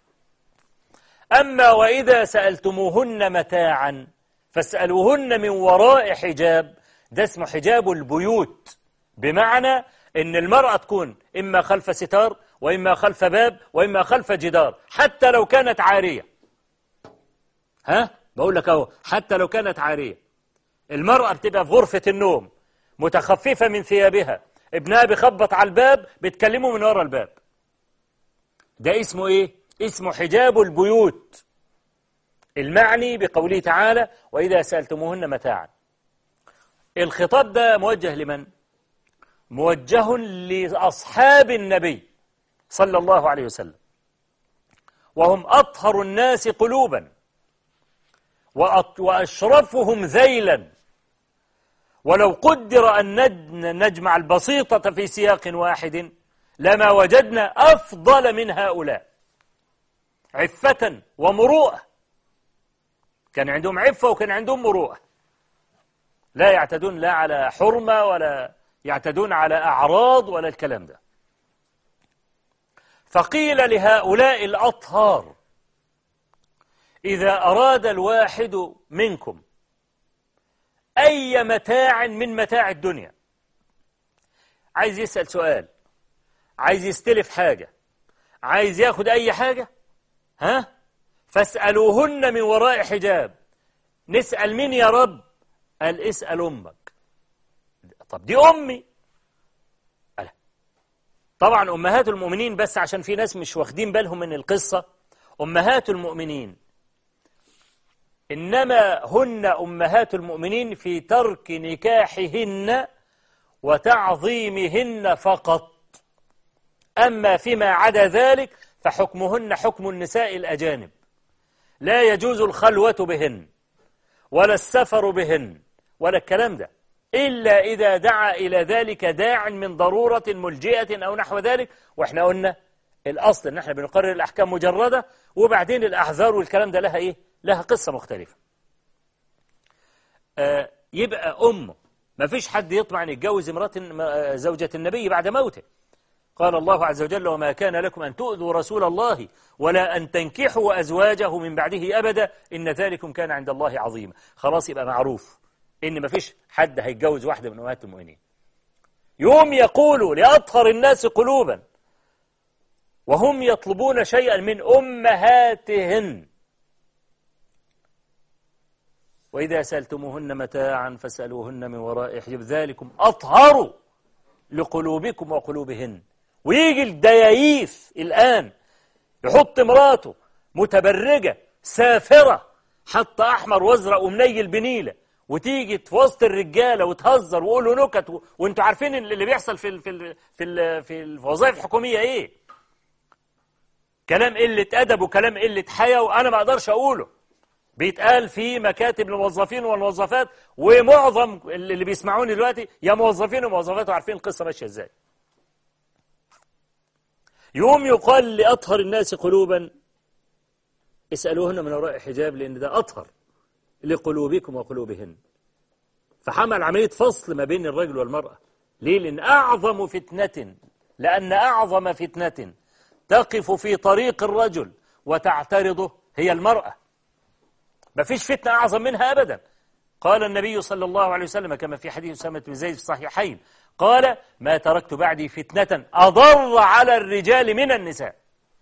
أما وإذا سألتموهن متاعا فاسألوهن من وراء حجاب ده اسمه حجاب البيوت بمعنى ان المرأة تكون إما خلف ستار وإما خلف باب وإما خلف جدار حتى لو كانت عارية ها بقول لك اهو حتى لو كانت عارية المرأة بتبقى في غرفة النوم متخففة من ثيابها ابنها بيخبط على الباب بتكلمه من ورا الباب ده اسمه ايه اسمه حجاب البيوت المعني بقوله تعالى وإذا سألتموهن متاعا الخطاب ده موجه لمن موجه لأصحاب النبي صلى الله عليه وسلم وهم أطهر الناس قلوبا وأشرفهم ذيلا ولو قدر أن نجمع البسيطة في سياق واحد لما وجدنا أفضل من هؤلاء عفة ومروءة كان عندهم عفة وكان عندهم مروءة لا يعتدون لا على حرمة ولا يعتدون على أعراض ولا الكلام ده فقيل لهؤلاء الأطهار إذا أراد الواحد منكم أي متاع من متاع الدنيا عايز يسأل سؤال عايز يستلف حاجة عايز ياخد أي حاجة ها فاسألوهن من وراء حجاب نسأل مين يا رب قال اسأل أمك طب دي أمي قال طبعا أمهات المؤمنين بس عشان في ناس مش واخدين بالهم من القصة أمهات المؤمنين إنما هن أمهات المؤمنين في ترك نكاحهن وتعظيمهن فقط أما فيما عدا ذلك فحكمهن حكم النساء الأجانب لا يجوز الخلوة بهن ولا السفر بهن ولا الكلام ده إلا إذا دعا إلى ذلك داع من ضرورة ملجئة أو نحو ذلك وإحنا قلنا الأصل إن إحنا بنقرر الأحكام مجردة وبعدين الأحذار والكلام ده لها إيه؟ لها قصة مختلفة آه يبقى أمه ما فيش حد يطمع أن يتجوز امرأة زوجة النبي بعد موته قال الله عز وجل وما كان لكم أن تؤذوا رسول الله ولا أن تنكحوا أزواجه من بعده أبدا إن ذلكم كان عند الله عظيما خلاص يبقى معروف إن ما فيش حد هيتجوز واحدة من أمهات المؤمنين يوم يقول لأطهر الناس قلوبا وهم يطلبون شيئا من أمهاتهن وإذا سألتموهن متاعا فاسألوهن من وراء حجب ذلكم أطهر لقلوبكم وقلوبهن ويجي الدياييف الآن يحط مراته متبرجة سافرة حتى أحمر وازرق ومنيل بنيلة وتيجي في وسط الرجالة وتهزر وقولوا نكت و... وانتوا عارفين اللي بيحصل في ال... في ال... في ال... في الوظائف الحكومية ايه كلام قلة أدب وكلام قلة حياة وأنا ما أقدرش أقوله بيتقال في مكاتب الموظفين والموظفات ومعظم اللي بيسمعوني دلوقتي يا موظفين وموظفات وعارفين القصة ماشية ازاي يوم يقال لأطهر الناس قلوبا اسألوهن من وراء حجاب لأن ده أطهر لقلوبكم وقلوبهن فحمل عملية فصل ما بين الرجل والمرأة ليه؟ لأن أعظم فتنة لأن أعظم فتنة تقف في طريق الرجل وتعترضه هي المرأة ما فيش فتنة أعظم منها أبدا قال النبي صلى الله عليه وسلم كما في حديث أسامة بن زيد في الصحيحين قال ما تركت بعدي فتنة أضر على الرجال من النساء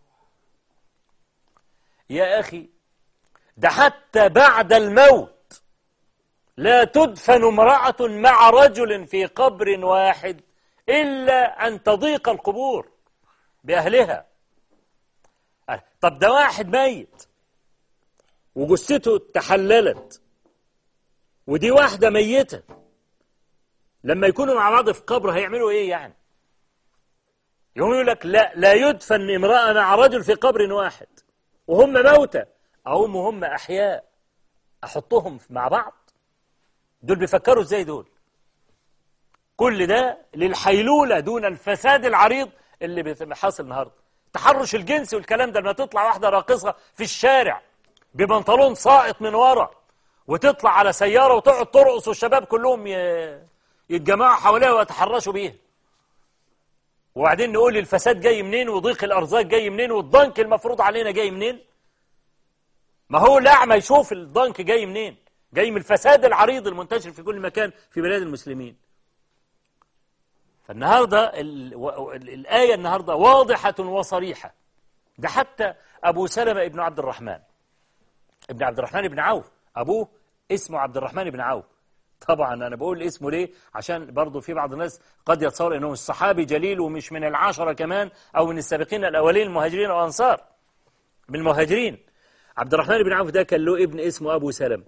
يا أخي ده حتى بعد الموت لا تدفن امرأة مع رجل في قبر واحد إلا أن تضيق القبور بأهلها طب ده واحد ميت وجثته تحللت ودي واحدة ميتة لما يكونوا مع بعض في قبر هيعملوا ايه يعني يقول يقول لك لا لا يدفن امرأة مع رجل في قبر واحد وهم موتى أو هم أحياء أحطهم مع بعض دول بيفكروا ازاي دول كل ده للحيلولة دون الفساد العريض اللي حاصل النهارده تحرش الجنس والكلام ده لما تطلع واحدة راقصة في الشارع ببنطلون ساقط من ورا وتطلع على سيارة وتقعد ترقص والشباب كلهم يتجمعوا حواليها ويتحرشوا بيها وبعدين نقول الفساد جاي منين وضيق الأرزاق جاي منين والضنك المفروض علينا جاي منين ما هو الأعمى يشوف الضنك جاي منين جاي من الفساد العريض المنتشر في كل مكان في بلاد المسلمين فالنهاردة الآية النهاردة واضحة وصريحة ده حتى أبو سلمة ابن عبد الرحمن ابن عبد الرحمن بن عوف أبوه اسمه عبد الرحمن بن عوف طبعا أنا بقول اسمه ليه عشان برضه في بعض الناس قد يتصور أنه الصحابي جليل ومش من العشرة كمان أو من السابقين الأولين المهاجرين والأنصار من المهاجرين عبد الرحمن بن عوف ده كان له ابن اسمه أبو سلم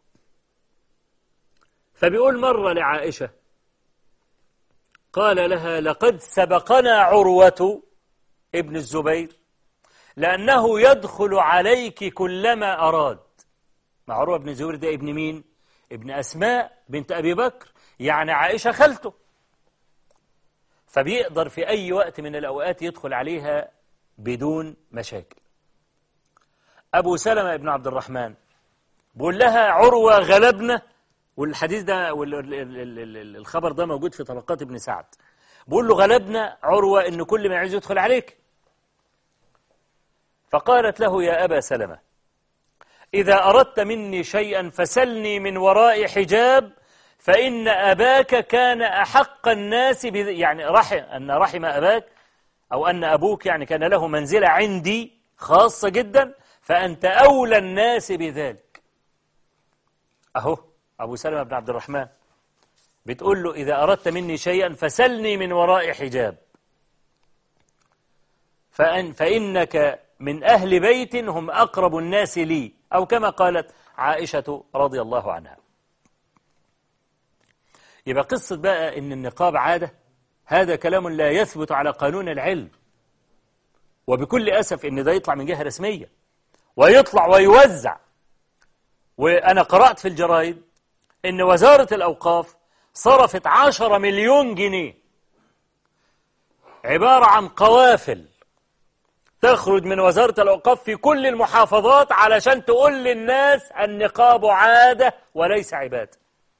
فبيقول مرة لعائشة قال لها لقد سبقنا عروة ابن الزبير لأنه يدخل عليك كلما أراد مع عروة بن الزبير ده ابن مين؟ ابن أسماء بنت أبي بكر يعني عائشة خالته فبيقدر في أي وقت من الأوقات يدخل عليها بدون مشاكل أبو سلمة بن عبد الرحمن بقول لها عروة غلبنا والحديث ده والخبر ده موجود في طبقات ابن سعد بقول له غلبنا عروة إن كل ما يعز يدخل عليك فقالت له يا أبا سلمة إذا أردت مني شيئا فسلني من وراء حجاب فإن أباك كان أحق الناس بذ... يعني رحم أن رحم أباك أو أن أبوك يعني كان له منزلة عندي خاصة جدا فأنت أولى الناس بذلك أهو أبو سلمة بن عبد الرحمن بتقول له إذا أردت مني شيئا فسلني من وراء حجاب فأن فإنك من أهل بيت هم أقرب الناس لي أو كما قالت عائشة رضي الله عنها يبقى قصة بقى إن النقاب عادة هذا كلام لا يثبت على قانون العلم وبكل أسف إن ده يطلع من جهة رسمية ويطلع ويوزع وأنا قرأت في الجرايد إن وزارة الأوقاف صرفت عشرة مليون جنيه عبارة عن قوافل تخرج من وزارة الأوقاف في كل المحافظات علشان تقول للناس النقاب عادة وليس عبادة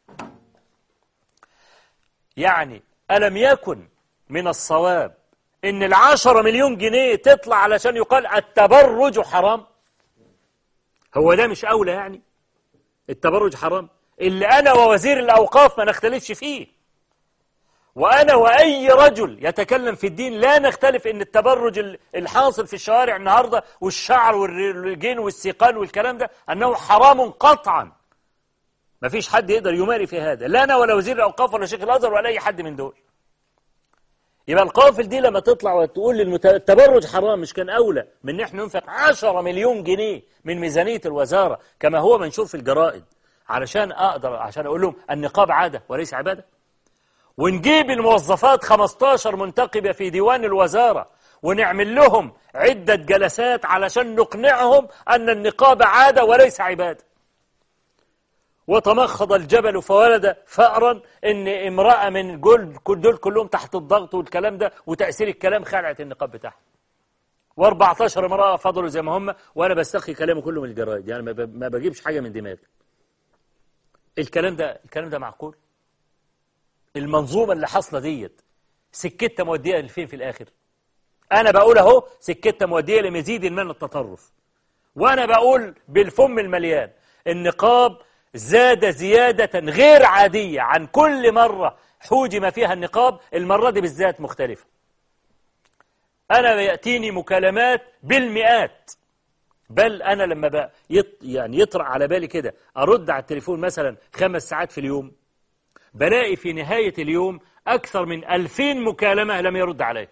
يعني ألم يكن من الصواب إن العشرة مليون جنيه تطلع علشان يقال التبرج حرام هو ده مش أولى يعني التبرج حرام اللي أنا ووزير الأوقاف ما نختلفش فيه وأنا وأي رجل يتكلم في الدين لا نختلف إن التبرج الحاصل في الشوارع النهاردة والشعر والرجين والسيقان والكلام ده أنه حرام قطعا ما فيش حد يقدر يماري في هذا لا أنا ولا وزير الأوقاف ولا شيخ الأزهر ولا أي حد من دول يبقى القوافل دي لما تطلع وتقول التبرج حرام مش كان أولى من نحن ننفق 10 مليون جنيه من ميزانية الوزارة كما هو منشور في الجرائد علشان أقدر عشان أقول لهم النقاب عادة وليس عبادة ونجيب الموظفات 15 منتقبة في ديوان الوزارة ونعمل لهم عدة جلسات علشان نقنعهم أن النقاب عادة وليس عبادة وتمخض الجبل فولد فأرا إن امرأة من جل دول كلهم تحت الضغط والكلام ده وتأثير الكلام خلعت النقاب بتاعها و14 امرأة فضلوا زي ما هم وأنا بستخي كلامه كله من الجرايد يعني ما بجيبش حاجة من دماغي الكلام ده الكلام ده معقول المنظومة اللي حاصلة ديت سكتها مودية لفين في الآخر أنا بقول أهو سكتها مودية لمزيد من التطرف وأنا بقول بالفم المليان النقاب زاد زيادة غير عادية عن كل مرة حوجم فيها النقاب المرة دي بالذات مختلفة أنا يأتيني مكالمات بالمئات بل أنا لما بقى يط يعني يطرأ على بالي كده أرد على التليفون مثلا خمس ساعات في اليوم بلاقي في نهاية اليوم أكثر من ألفين مكالمة لم يرد علي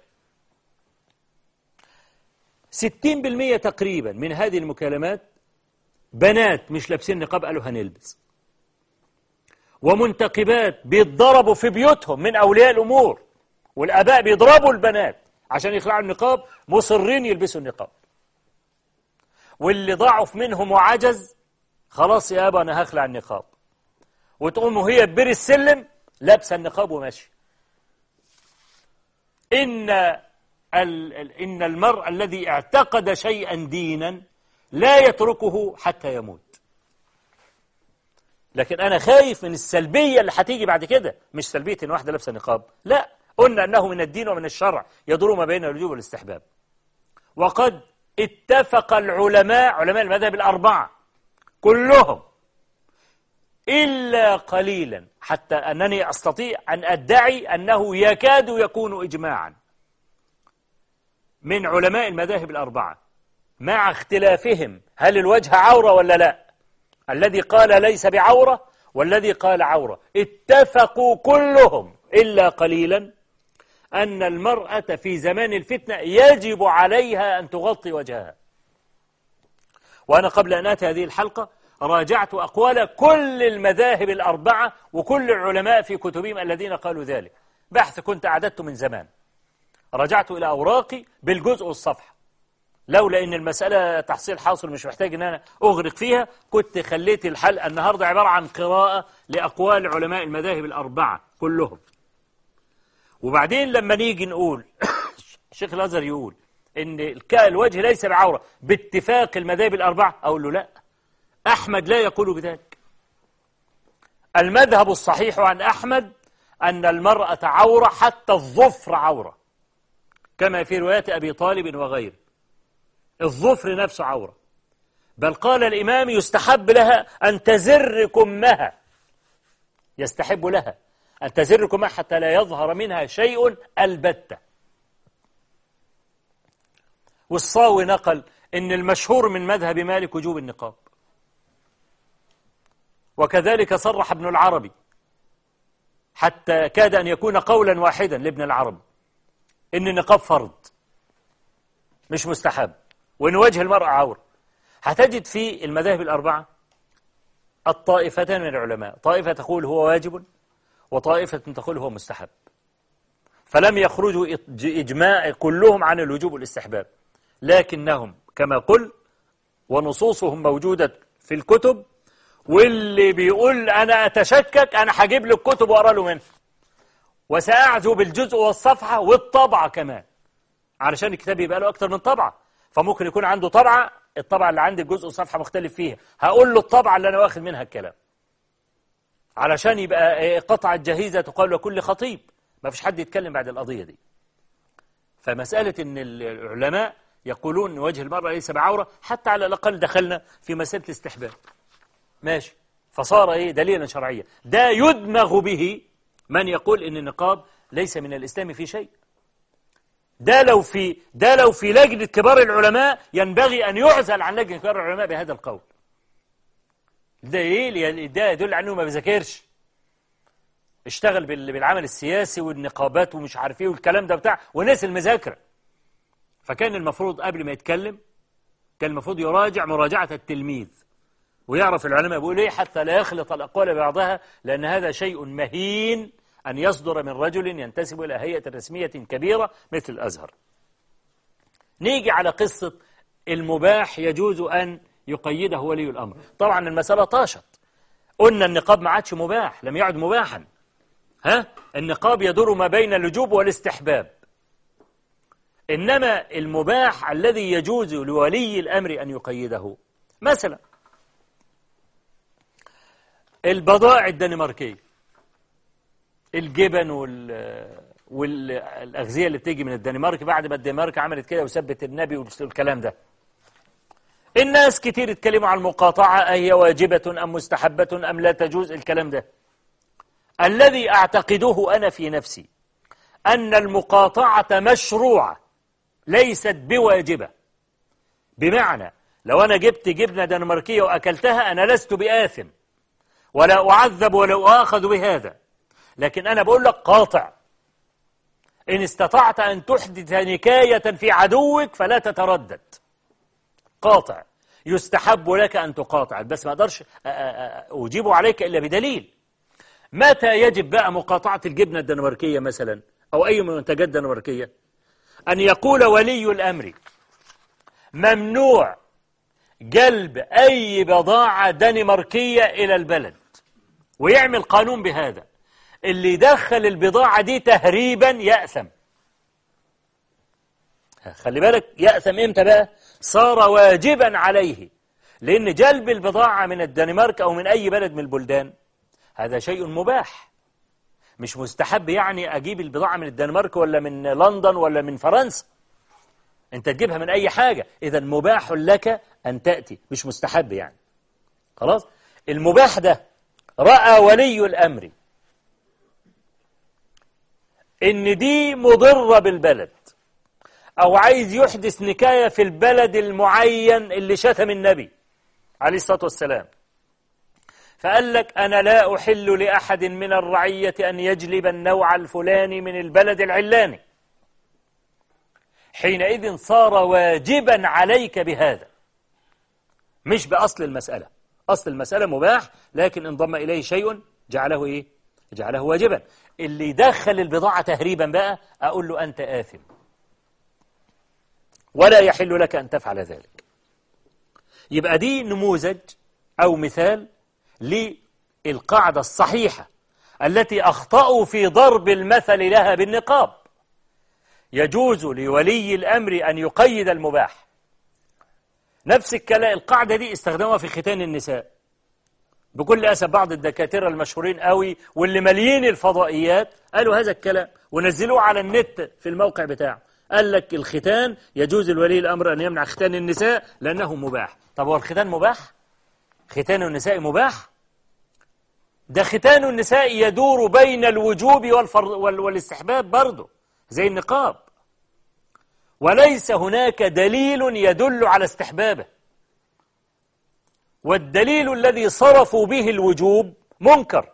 ستين بالمية تقريبا من هذه المكالمات بنات مش لابسين نقاب قالوا هنلبس ومنتقبات بيتضربوا في بيوتهم من أولياء الأمور والآباء بيضربوا البنات عشان يخلعوا النقاب مصرين يلبسوا النقاب واللي ضعف منهم وعجز خلاص يا أبا أنا هخلع النقاب وتقوم وهي ببير السلم لابسه النقاب وماشي إن إن المرء الذي اعتقد شيئا دينا لا يتركه حتى يموت لكن أنا خايف من السلبية اللي هتيجي بعد كده مش سلبية إن واحدة لابسة نقاب لا قلنا أنه من الدين ومن الشرع يدور ما بين الوجوب والاستحباب وقد اتفق العلماء علماء المذهب الأربعة كلهم إلا قليلا حتى أنني أستطيع أن أدعي أنه يكاد يكون إجماعا من علماء المذاهب الأربعة مع اختلافهم هل الوجه عورة ولا لا الذي قال ليس بعورة والذي قال عورة اتفقوا كلهم إلا قليلا أن المرأة في زمان الفتنة يجب عليها أن تغطي وجهها وأنا قبل أن أتي هذه الحلقة راجعت أقوال كل المذاهب الأربعة وكل العلماء في كتبهم الذين قالوا ذلك بحث كنت أعددته من زمان رجعت إلى أوراقي بالجزء والصفحة لولا أن المسألة تحصيل حاصل مش محتاج أن أنا أغرق فيها كنت خليت الحلقة النهاردة عبارة عن قراءة لأقوال علماء المذاهب الأربعة كلهم وبعدين لما نيجي نقول شيخ الأزهر يقول ان الك- الوجه ليس بعورة باتفاق المذاهب الأربعة أقول له لا أحمد لا يقول بذلك المذهب الصحيح عن أحمد أن المرأة عورة حتى الظفر عورة كما في رواية أبي طالب وغيره الظفر نفسه عورة بل قال الإمام يستحب لها أن تزر كمها يستحب لها أن تزر كمها حتى لا يظهر منها شيء البتة والصاوي نقل إن المشهور من مذهب مالك وجوب النقاب وكذلك صرح ابن العربي حتى كاد أن يكون قولا واحدا لابن العربي إن النقاب فرض مش مستحب وإن وجه المرأة عور هتجد في المذاهب الأربعة الطائفتان من العلماء طائفة تقول هو واجب وطائفة تقول هو مستحب فلم يخرجوا إج- إجماع كلهم عن الوجوب والاستحباب لكنهم كما قل ونصوصهم موجودة في الكتب واللي بيقول أنا أتشكك أنا هجيب له الكتب وأقرأ له منها وسأعزو بالجزء والصفحة والطبعة كمان علشان الكتاب يبقى له أكتر من طبعة فممكن يكون عنده طبعة الطبعة اللي عندي الجزء والصفحة مختلف فيها هقول له الطبعة اللي أنا واخد منها الكلام علشان يبقى إيه، قطعة جهيزة تقال لكل خطيب ما فيش حد يتكلم بعد القضية دي فمسألة أن العلماء يقولون أن وجه المرأة ليس بعورة حتى على الأقل دخلنا في مسألة الاستحباب ماشي فصار إيه دليلا شرعيا ده يدمغ به من يقول أن النقاب ليس من الإسلام في شيء ده لو في ده لو في لجنة كبار العلماء ينبغي أن يعزل عن لجنة كبار العلماء بهذا القول ده إيه ده يدل على أنه ما بيذاكرش اشتغل بال- بالعمل السياسي والنقابات ومش عارف ايه والكلام ده بتاع ونسي المذاكره فكان المفروض قبل ما يتكلم كان المفروض يراجع مراجعه التلميذ ويعرف العلماء بيقول ايه حتى لا يخلط الاقوال ببعضها لان هذا شيء مهين ان يصدر من رجل ينتسب الى هيئه رسميه كبيره مثل الازهر نيجي على قصه المباح يجوز ان يقيده ولي الامر طبعا المساله طاشت قلنا النقاب ما عادش مباح لم يعد مباحا ها النقاب يدور ما بين اللجوب والاستحباب إنما المباح الذي يجوز لولي الأمر أن يقيده مثلا البضائع الدنماركية الجبن وال والأغذية اللي بتيجي من الدنمارك بعد ما الدنمارك عملت كده وثبت النبي والكلام ده الناس كتير اتكلموا عن المقاطعة أهي واجبة أم مستحبة أم لا تجوز الكلام ده الذي أعتقده أنا في نفسي أن المقاطعة مشروعة ليست بواجبة بمعنى لو أنا جبت جبنة دنماركية وأكلتها أنا لست بآثم ولا أعذب ولا أؤاخذ بهذا لكن أنا بقول لك قاطع إن استطعت أن تحدث نكاية في عدوك فلا تتردد قاطع يستحب لك أن تقاطع بس ما أقدرش أ- أ- أ- أجيب عليك إلا بدليل متى يجب بقى مقاطعة الجبنة الدنماركية مثلا أو أي منتجات دنماركية أن يقول ولي الأمر ممنوع جلب أي بضاعة دنماركية إلى البلد ويعمل قانون بهذا اللي يدخل البضاعة دي تهريبا يأثم خلي بالك يأثم إمتى بقى صار واجبا عليه لأن جلب البضاعة من الدنمارك أو من أي بلد من البلدان هذا شيء مباح مش مستحب يعني أجيب البضاعة من الدنمارك ولا من لندن ولا من فرنسا أنت تجيبها من أي حاجة إذا مباح لك أن تأتي مش مستحب يعني خلاص المباح ده رأى ولي الأمر إن دي مضرة بالبلد أو عايز يحدث نكاية في البلد المعين اللي شتم النبي عليه الصلاة والسلام فقال لك أنا لا أحل لأحد من الرعية أن يجلب النوع الفلاني من البلد العلاني حينئذ صار واجبا عليك بهذا مش بأصل المسألة أصل المسألة مباح لكن انضم إليه شيء جعله إيه؟ جعله واجبا اللي يدخل البضاعة تهريبا بقى أقول له أنت آثم ولا يحل لك أن تفعل ذلك يبقى دي نموذج أو مثال للقاعدة الصحيحة التي أخطأوا في ضرب المثل لها بالنقاب يجوز لولي الأمر أن يقيد المباح نفس الكلام القاعدة دي استخدموها في ختان النساء بكل أسف بعض الدكاترة المشهورين قوي واللي ماليين الفضائيات قالوا هذا الكلام ونزلوه على النت في الموقع بتاعه قال لك الختان يجوز لولي الأمر أن يمنع ختان النساء لأنه مباح طب هو الختان مباح؟ ختان النساء مباح؟ ده ختان النساء يدور بين الوجوب والفر... وال... والاستحباب برضه زي النقاب وليس هناك دليل يدل على استحبابه والدليل الذي صرفوا به الوجوب منكر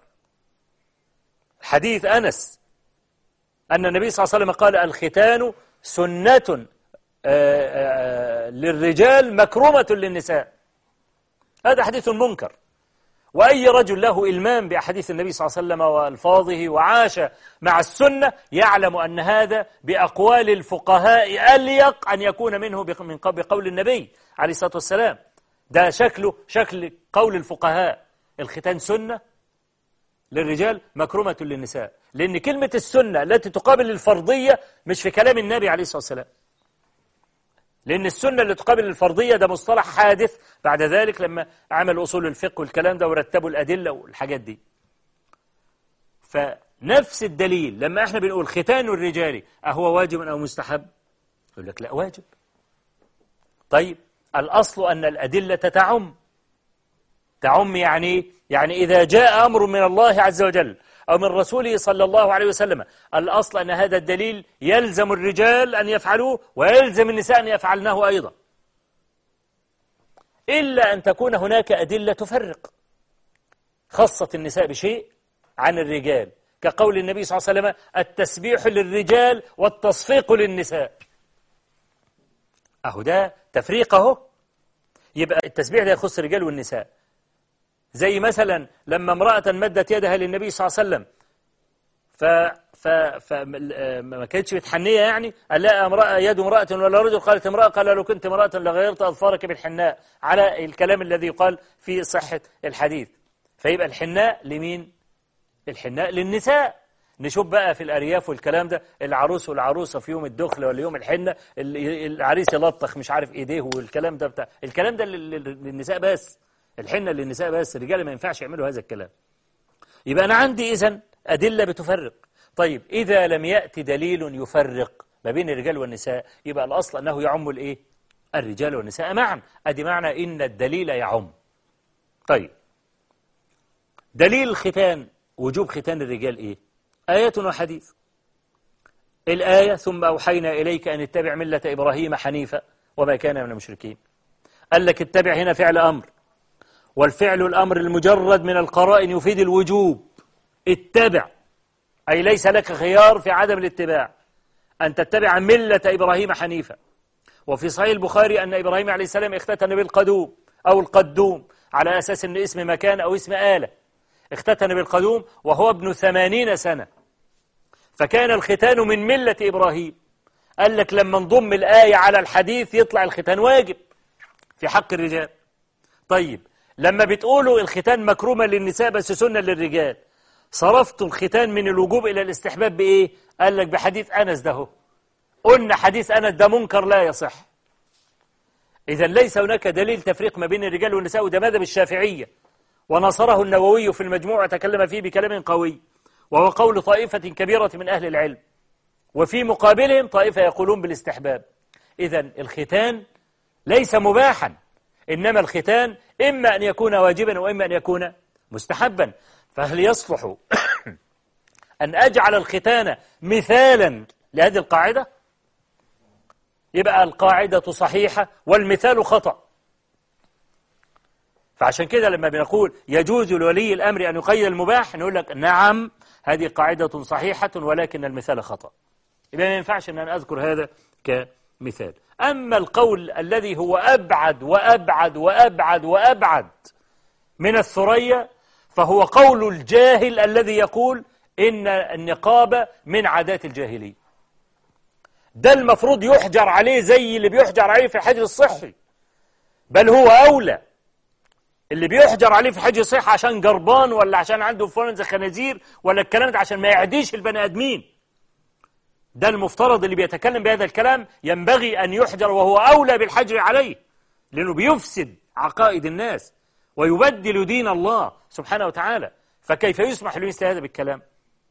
حديث أنس أن النبي صلى الله عليه وسلم قال الختان سنة آه، آه، للرجال مكرمة للنساء هذا حديث منكر وأي رجل له إلمام بأحاديث النبي صلى الله عليه وسلم وألفاظه وعاش مع السنة يعلم أن هذا بأقوال الفقهاء أليق أن يكون منه من بقول النبي عليه الصلاة والسلام ده شكله شكل قول الفقهاء الختان سنة للرجال مكرمة للنساء لأن كلمة السنة التي تقابل الفرضية مش في كلام النبي عليه الصلاة والسلام لأن السنة اللي تقابل الفرضية ده مصطلح حادث بعد ذلك لما عمل أصول الفقه والكلام ده ورتبوا الأدلة والحاجات دي فنفس الدليل لما احنا بنقول ختان الرجال أهو واجب أو مستحب يقول لك لا واجب طيب الأصل أن الأدلة تعم تعم يعني يعني إذا جاء أمر من الله عز وجل أو من رسوله صلى الله عليه وسلم الأصل أن هذا الدليل يلزم الرجال أن يفعلوه ويلزم النساء أن يفعلنه أيضا إلا أن تكون هناك أدلة تفرق خصت النساء بشيء عن الرجال كقول النبي صلى الله عليه وسلم التسبيح للرجال والتصفيق للنساء أهو ده تفريقه يبقى التسبيح ده يخص الرجال والنساء زي مثلا لما امرأة مدت يدها للنبي صلى الله عليه وسلم ف ف فما كانتش متحنية يعني قال لا امرأة يد امرأة ولا رجل قالت امرأة قال لو كنت امرأة لغيرت أظفارك بالحناء على الكلام الذي يقال في صحة الحديث فيبقى الحناء لمين الحناء للنساء نشوف بقى في الأرياف والكلام ده العروس والعروسة في يوم الدخلة ولا يوم الحنة العريس يلطخ مش عارف ايديه والكلام ده بتاع الكلام ده للنساء بس الحنة للنساء بس الرجال ما ينفعش يعملوا هذا الكلام يبقى أنا عندي إذن أدلة بتفرق طيب إذا لم يأتي دليل يفرق ما بين الرجال والنساء يبقى الأصل أنه يعم الإيه الرجال والنساء معا أدي معنى إن الدليل يعم طيب دليل الختان وجوب ختان الرجال إيه آية وحديث الآية ثم أوحينا إليك أن اتبع ملة إبراهيم حنيفا وما كان من المشركين قال لك اتبع هنا فعل أمر والفعل الأمر المجرد من القرائن يفيد الوجوب اتبع أي ليس لك خيار في عدم الاتباع أن تتبع ملة إبراهيم حنيفا وفي صحيح البخاري أن إبراهيم عليه السلام اختتن بالقدوم أو القدوم على أساس أن اسم مكان أو اسم آلة اختتن بالقدوم وهو ابن ثمانين سنة فكان الختان من ملة إبراهيم قال لك لما نضم الآية على الحديث يطلع الختان واجب في حق الرجال طيب لما بتقولوا الختان مكرومة للنساء بس سنة للرجال صرفتوا الختان من الوجوب إلى الاستحباب بإيه؟ قال لك بحديث أنس ده هو. قلنا حديث أنس ده منكر لا يصح إذا ليس هناك دليل تفريق ما بين الرجال والنساء وده ماذا بالشافعية ونصره النووي في المجموع وتكلم فيه بكلام قوي وهو قول طائفة كبيرة من أهل العلم وفي مقابلهم طائفة يقولون بالاستحباب إذا الختان ليس مباحا إنما الختان إما أن يكون واجبا وإما أن يكون مستحبا فهل يصلح أن أجعل الختان مثالا لهذه القاعدة يبقى القاعدة صحيحة والمثال خطأ فعشان كده لما بنقول يجوز لولي الأمر أن يقيد المباح نقول لك نعم هذه قاعدة صحيحة ولكن المثال خطأ يبقى ما ينفعش أن أنا أذكر هذا كمثال أما القول الذي هو أبعد وأبعد وأبعد وأبعد من الثريا فهو قول الجاهل الذي يقول إن النقاب من عادات الجاهلية ده المفروض يحجر عليه زي اللي بيحجر عليه في الحجر الصحي بل هو أولى اللي بيحجر عليه في حجر صحي عشان جربان ولا عشان عنده فلنزا خنازير ولا الكلام ده عشان ما يعديش البني آدمين ده المفترض اللي بيتكلم بهذا الكلام ينبغي أن يحجر وهو أولى بالحجر عليه لأنه بيفسد عقائد الناس ويبدل دين الله سبحانه وتعالى فكيف يسمح لمثل هذا بالكلام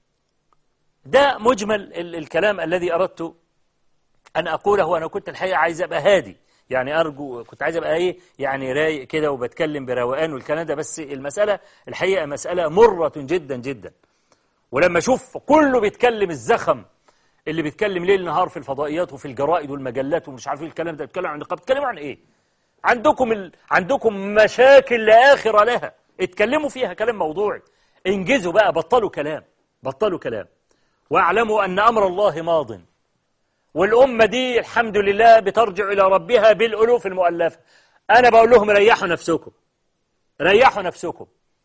ده مجمل الكلام الذي أردت أن أقوله وأنا كنت الحقيقة عايز أبقى هادي يعني أرجو كنت عايز أبقى إيه يعني رايق كده وبتكلم بروقان والكلام ده بس المسألة الحقيقة مسألة مرة جدا جدا ولما أشوف كله بيتكلم الزخم اللي بيتكلم ليل نهار في الفضائيات وفي الجرائد والمجلات ومش عارف ايه الكلام ده بيتكلم عن النقاب بيتكلموا عن ايه عندكم ال... عندكم مشاكل لا اخر لها اتكلموا فيها كلام موضوعي انجزوا بقى بطلوا كلام بطلوا كلام واعلموا ان امر الله ماض والامه دي الحمد لله بترجع الى ربها بالالوف المؤلفه انا بقول لهم ريحوا نفسكم ريحوا نفسكم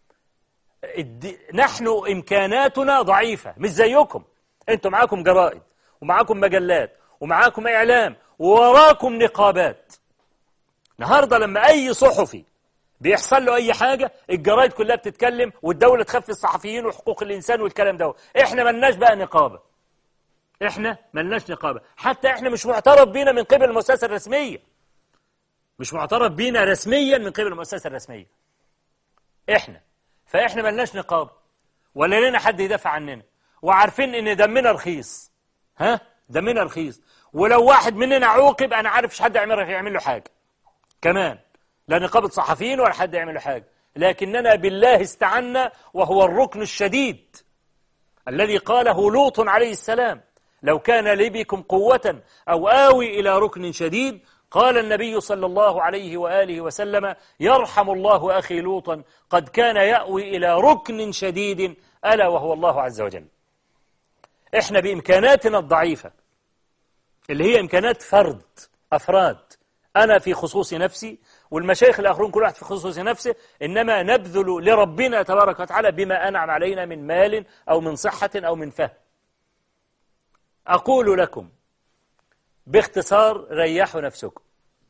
الد... نحن امكاناتنا ضعيفه مش زيكم انتوا معاكم جرائد ومعاكم مجلات ومعاكم إعلام ووراكم نقابات النهاردة لما أي صحفي بيحصل له أي حاجة الجرائد كلها بتتكلم والدولة تخفي الصحفيين وحقوق الإنسان والكلام ده إحنا ملناش بقى نقابة إحنا ملناش نقابة حتى إحنا مش معترف بينا من قبل المؤسسة الرسمية مش معترف بينا رسميا من قبل المؤسسة الرسمية إحنا فإحنا ملناش نقابة ولا لنا حد يدافع عننا وعارفين ان دمنا رخيص ها دمنا رخيص ولو واحد مننا عوقب انا عارف مش حد يعمل يعمل له حاجه كمان لا نقابه صحفيين ولا حد يعمل له حاجه لكننا بالله استعنا وهو الركن الشديد الذي قاله لوط عليه السلام لو كان لي بكم قوة أو آوي إلى ركن شديد قال النبي صلى الله عليه وآله وسلم يرحم الله أخي لوطا قد كان يأوي إلى ركن شديد ألا وهو الله عز وجل احنا بإمكاناتنا الضعيفة اللي هي إمكانات فرد أفراد أنا في خصوص نفسي والمشايخ الآخرون كل واحد في خصوص نفسه إنما نبذل لربنا تبارك وتعالى بما أنعم علينا من مال أو من صحة أو من فهم أقول لكم باختصار ريحوا نفسكم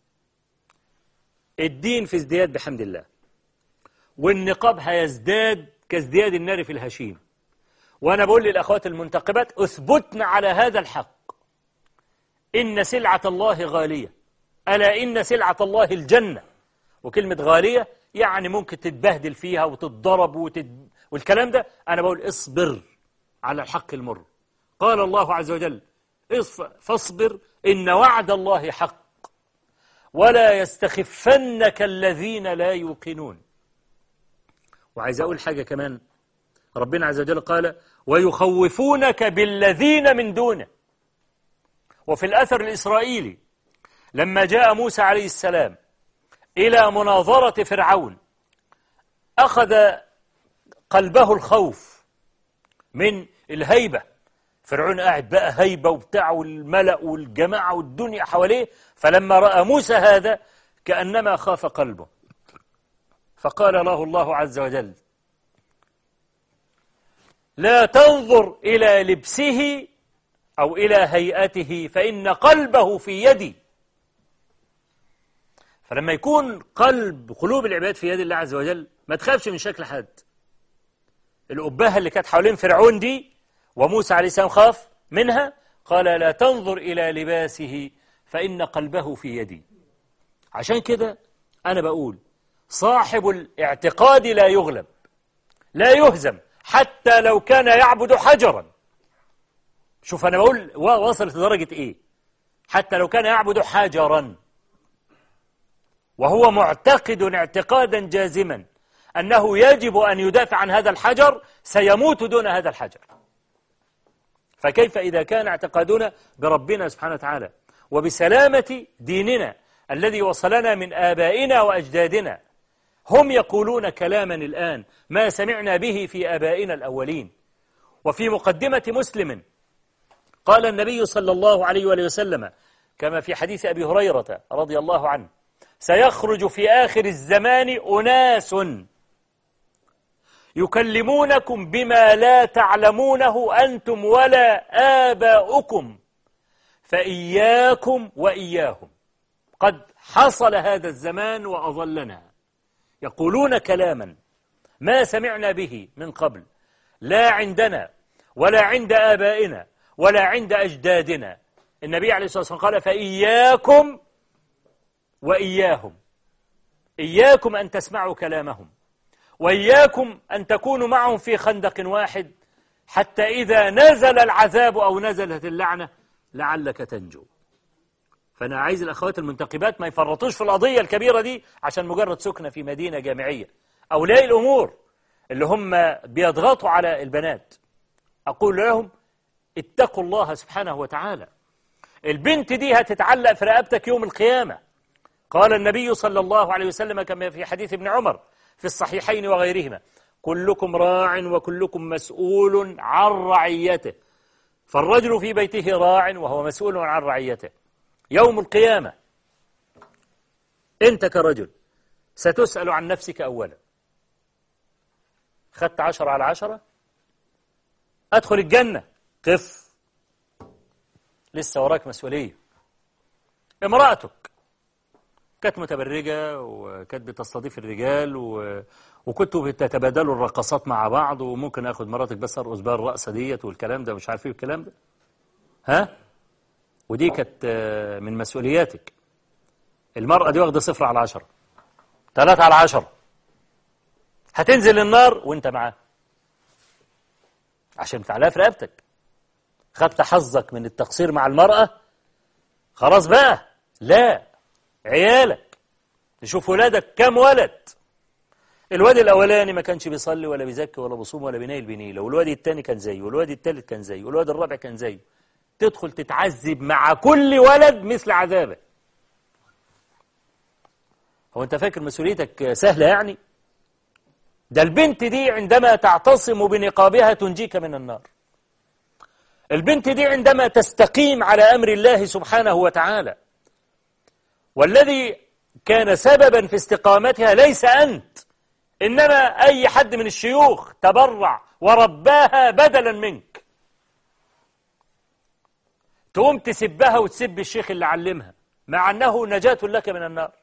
الدين في ازدياد بحمد الله والنقاب هيزداد كازدياد النار في الهشيم وأنا بقول للأخوات المنتقبات أثبتن على هذا الحق إن سلعة الله غالية ألا إن سلعة الله الجنة وكلمة غالية يعني ممكن تتبهدل فيها وتتضرب وتد... والكلام ده أنا بقول اصبر على الحق المر قال الله عز وجل فاصبر إن وعد الله حق ولا يستخفنك الذين لا يوقنون وعايز أقول حاجة كمان ربنا عز وجل قال ويخوفونك بالذين من دونه وفي الأثر الإسرائيلي لما جاء موسى عليه السلام إلى مناظرة فرعون أخذ قلبه الخوف من الهيبة فرعون قاعد بقى هيبة وبتاع والملأ والجماعة والدنيا حواليه فلما رأى موسى هذا كأنما خاف قلبه فقال له الله عز وجل لا تنظر إلى لبسه أو إلى هيئته فإن قلبه في يدي فلما يكون قلب قلوب العباد في يد الله عز وجل ما تخافش من شكل حد الأبهة اللي كانت حوالين فرعون دي وموسى عليه السلام خاف منها قال لا تنظر إلى لباسه فإن قلبه في يدي عشان كده أنا بقول صاحب الاعتقاد لا يغلب لا يهزم حتى لو كان يعبد حجرا شوف أنا بقول وصلت لدرجة إيه حتى لو كان يعبد حجرا وهو معتقد اعتقادا جازما أنه يجب أن يدافع عن هذا الحجر سيموت دون هذا الحجر فكيف إذا كان اعتقادنا بربنا سبحانه وتعالى وبسلامة ديننا الذي وصلنا من آبائنا وأجدادنا هم يقولون كلاما الآن ما سمعنا به في آبائنا الأولين وفي مقدمة مسلم قال النبي صلى الله عليه وآله وسلم كما في حديث أبي هريرة رضي الله عنه سيخرج في آخر الزمان أناس يكلمونكم بما لا تعلمونه أنتم ولا آباؤكم فإياكم وإياهم قد حصل هذا الزمان وأظلنا يقولون كلاما ما سمعنا به من قبل لا عندنا ولا عند آبائنا ولا عند أجدادنا النبي عليه الصلاة والسلام قال فإياكم وإياهم إياكم أن تسمعوا كلامهم وإياكم أن تكونوا معهم في خندق واحد حتى إذا نزل العذاب أو نزلت اللعنة لعلك تنجو فأنا عايز الأخوات المنتقبات ما يفرطوش في القضية الكبيرة دي عشان مجرد سكنة في مدينة جامعية أولياء الأمور اللي هم بيضغطوا على البنات أقول لهم اتقوا الله سبحانه وتعالى البنت دي هتتعلق في رقبتك يوم القيامة قال النبي صلى الله عليه وسلم كما في حديث ابن عمر في الصحيحين وغيرهما كلكم راع وكلكم مسؤول عن رعيته فالرجل في بيته راع وهو مسؤول عن رعيته يوم القيامة أنت كرجل ستسأل عن نفسك أولا خدت عشرة على عشرة أدخل الجنة قف لسه وراك مسؤولية امرأتك كانت متبرجة وكانت بتستضيف الرجال و... وكنتوا بتتبادلوا الرقصات مع بعض وممكن اخد مراتك بس ارقص بها الرقصه ديت والكلام ده مش عارف ايه الكلام ده ها ودي كانت من مسؤولياتك المرأة دي واخدة صفر على عشرة ثلاثة على عشرة هتنزل النار وانت معاه عشان تعلقها في رقبتك خدت حظك من التقصير مع المرأة خلاص بقى لا عيالك نشوف ولادك كم ولد الواد الأولاني ما كانش بيصلي ولا بيزكي ولا بيصوم ولا بينيل بنيلة والواد الثاني كان زيه والواد الثالث كان زيه والواد الرابع كان زيه تدخل تتعذب مع كل ولد مثل عذابه هو انت فاكر مسؤوليتك سهلة يعني ده البنت دي عندما تعتصم بنقابها تنجيك من النار البنت دي عندما تستقيم على أمر الله سبحانه وتعالى والذي كان سببا في استقامتها ليس أنت إنما أي حد من الشيوخ تبرع ورباها بدلا منك تقوم تسبها وتسب الشيخ اللي علمها مع أنه نجاة لك من النار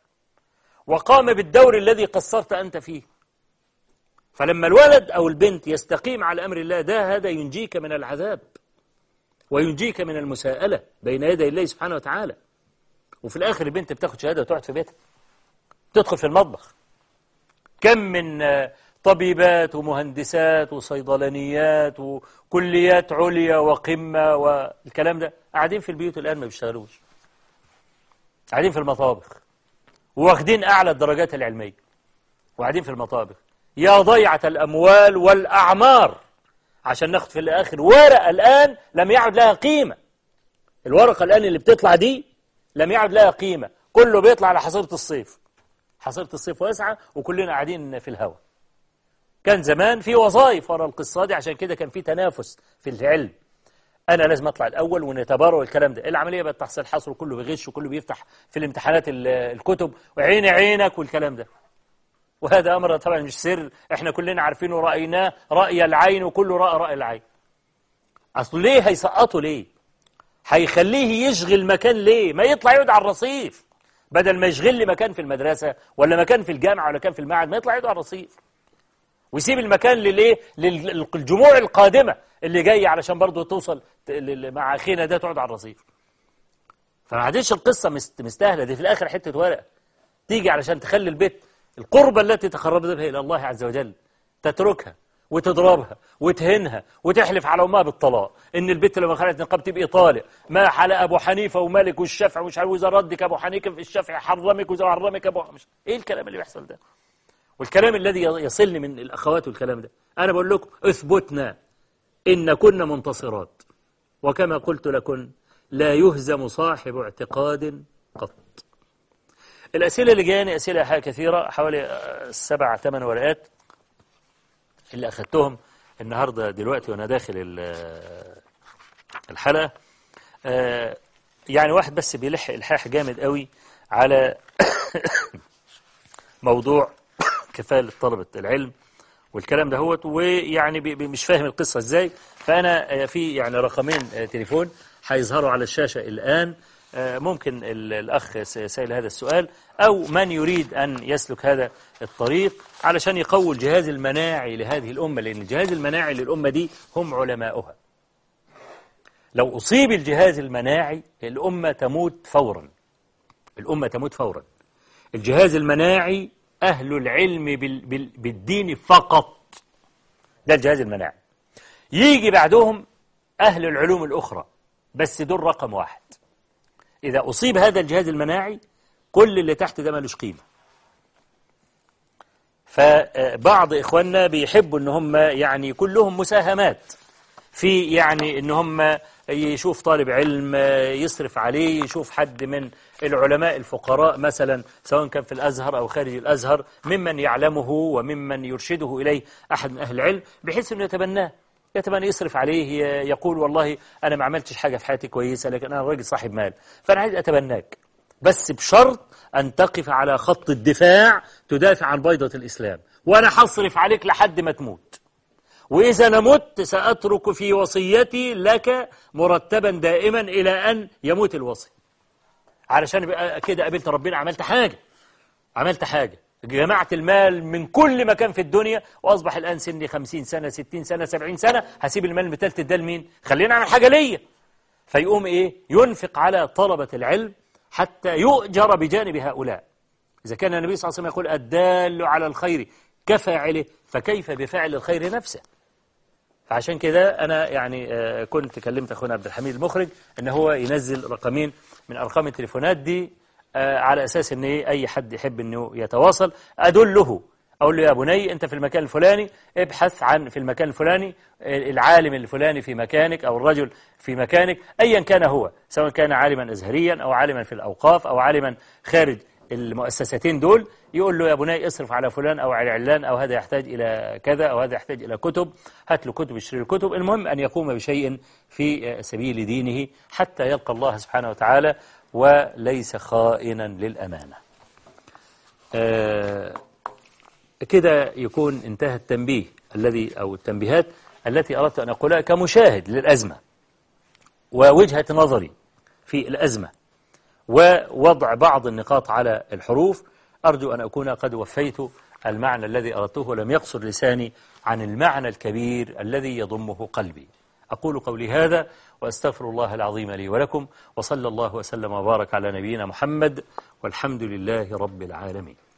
وقام بالدور الذي قصرت أنت فيه فلما الولد أو البنت يستقيم على أمر الله ده هذا ينجيك من العذاب وينجيك من المساءلة بين يدي الله سبحانه وتعالى وفي الآخر البنت بتاخد شهادة وتقعد في بيتها تدخل في المطبخ كم من طبيبات ومهندسات وصيدلانيات وكليات عليا وقمة والكلام ده قاعدين في البيوت الآن ما بيشتغلوش قاعدين في المطابخ واخدين أعلى الدرجات العلمية وقاعدين في المطابخ يا ضيعة الأموال والأعمار عشان ناخد في الآخر ورقة الآن لم يعد لها قيمة الورقة الآن اللي بتطلع دي لم يعد لها قيمة كله بيطلع على حصيرة الصيف حصيرة الصيف واسعة وكلنا قاعدين في الهواء كان زمان في وظائف ورا القصة دي عشان كده كان في تنافس في العلم أنا لازم أطلع الأول ونتبارى والكلام ده العملية بقت تحصيل حصر وكله بيغش وكله بيفتح في الامتحانات الكتب وعين عينك والكلام ده وهذا أمر طبعا مش سر احنا كلنا عارفينه ورأيناه رأي العين وكله رأى رأي العين أصل ليه هيسقطوا ليه هيخليه يشغل مكان ليه ما يطلع يقعد على الرصيف بدل ما يشغل لي مكان في المدرسة ولا مكان في الجامعة ولا مكان في المعهد ما يطلع يقعد على الرصيف ويسيب المكان للايه للجموع القادمة اللي جاية علشان برضه توصل مع أخينا ده تقعد على الرصيف فما عادش القصة مستاهلة دي في الآخر حتة ورقة تيجي علشان تخلي البيت القربة التي تقرب بها إلى الله عز وجل تتركها وتضربها وتهنها وتحلف على أمها بالطلاق إن البت لما خلت نقاب تبقى طالق ما حل أبو حنيفة ومالك والشافعي ومش عارف وإذا ردك أبو حنيفة في الشافعي حرمك وإذا حرمك أبو مش إيه الكلام اللي بيحصل ده والكلام الذي يصلني من الأخوات والكلام ده أنا بقول لكم اثبتنا إن كنا منتصرات وكما قلت لكم لا يهزم صاحب اعتقاد قط الأسئلة اللي جاني أسئلة كثيرة حوالي سبع ثمان ورقات اللي أخذتهم النهاردة دلوقتي وأنا داخل الحلقة يعني واحد بس بيلح إلحاح جامد قوي على موضوع كفالة طلبة العلم والكلام ده هوت ويعني مش فاهم القصة ازاي فأنا في يعني رقمين تليفون هيظهروا على الشاشة الآن ممكن الأخ سائل هذا السؤال أو من يريد أن يسلك هذا الطريق علشان يقوي الجهاز المناعي لهذه الأمة لأن الجهاز المناعي للأمة دي هم علماؤها لو أصيب الجهاز المناعي الأمة تموت فورا الأمة تموت فورا الجهاز المناعي أهل العلم بال بال بالدين فقط ده الجهاز المناعي يجي بعدهم أهل العلوم الأخرى بس دول رقم واحد إذا أصيب هذا الجهاز المناعي كل اللي تحت ده ملوش قيمة فبعض إخواننا بيحبوا إن هم يعني كلهم مساهمات في يعني إن هم يشوف طالب علم يصرف عليه يشوف حد من العلماء الفقراء مثلا سواء كان في الأزهر أو خارج الأزهر ممن يعلمه وممن يرشده إليه أحد من أهل العلم بحيث أنه يتبناه يتبنى يصرف عليه يقول والله أنا ما عملتش حاجة في حياتي كويسة لكن أنا راجل صاحب مال فأنا عايز أتبناك بس بشرط أن تقف على خط الدفاع تدافع عن بيضة الإسلام وأنا حصرف عليك لحد ما تموت وإذا أنا مت سأترك في وصيتي لك مرتبا دائما إلى أن يموت الوصي علشان يبقى كده قابلت ربنا عملت حاجة عملت حاجة جمعت المال من كل مكان في الدنيا وأصبح الآن سني خمسين سنة ستين سنة سبعين سنة هسيب المال المتلت ده لمين خلينا أعمل حاجة ليا فيقوم إيه ينفق على طلبة العلم حتى يؤجر بجانب هؤلاء إذا كان النبي صلى الله عليه وسلم يقول الدال على الخير كفاعله فكيف بفعل الخير نفسه فعشان كده أنا يعني آه، كنت كلمت أخونا عبد الحميد المخرج إن هو ينزل رقمين من أرقام التليفونات دي آه، على أساس إن إيه أي حد يحب إنه يتواصل أدله أقول له يا بني أنت في المكان الفلاني ابحث عن في المكان الفلاني آه، العالم الفلاني في مكانك أو الرجل في مكانك أيا كان هو سواء كان عالما أزهريا أو عالما في الأوقاف أو عالما خارج المؤسستين دول يقول له يا بني اصرف على فلان أو على علان أو هذا يحتاج إلى كذا أو هذا يحتاج إلى كتب هات له كتب اشتري الكتب المهم أن يقوم بشيء في سبيل دينه حتى يلقى الله سبحانه وتعالى وليس خائنا للأمانة آه كده يكون انتهى التنبيه الذي أو التنبيهات التي أردت أن أقولها كمشاهد للأزمة ووجهة نظري في الأزمة ووضع بعض النقاط على الحروف أرجو أن أكون قد وفيت المعنى الذي أردته ولم يقصر لساني عن المعنى الكبير الذي يضمه قلبي أقول قولي هذا وأستغفر الله العظيم لي ولكم وصلى الله وسلم وبارك على نبينا محمد والحمد لله رب العالمين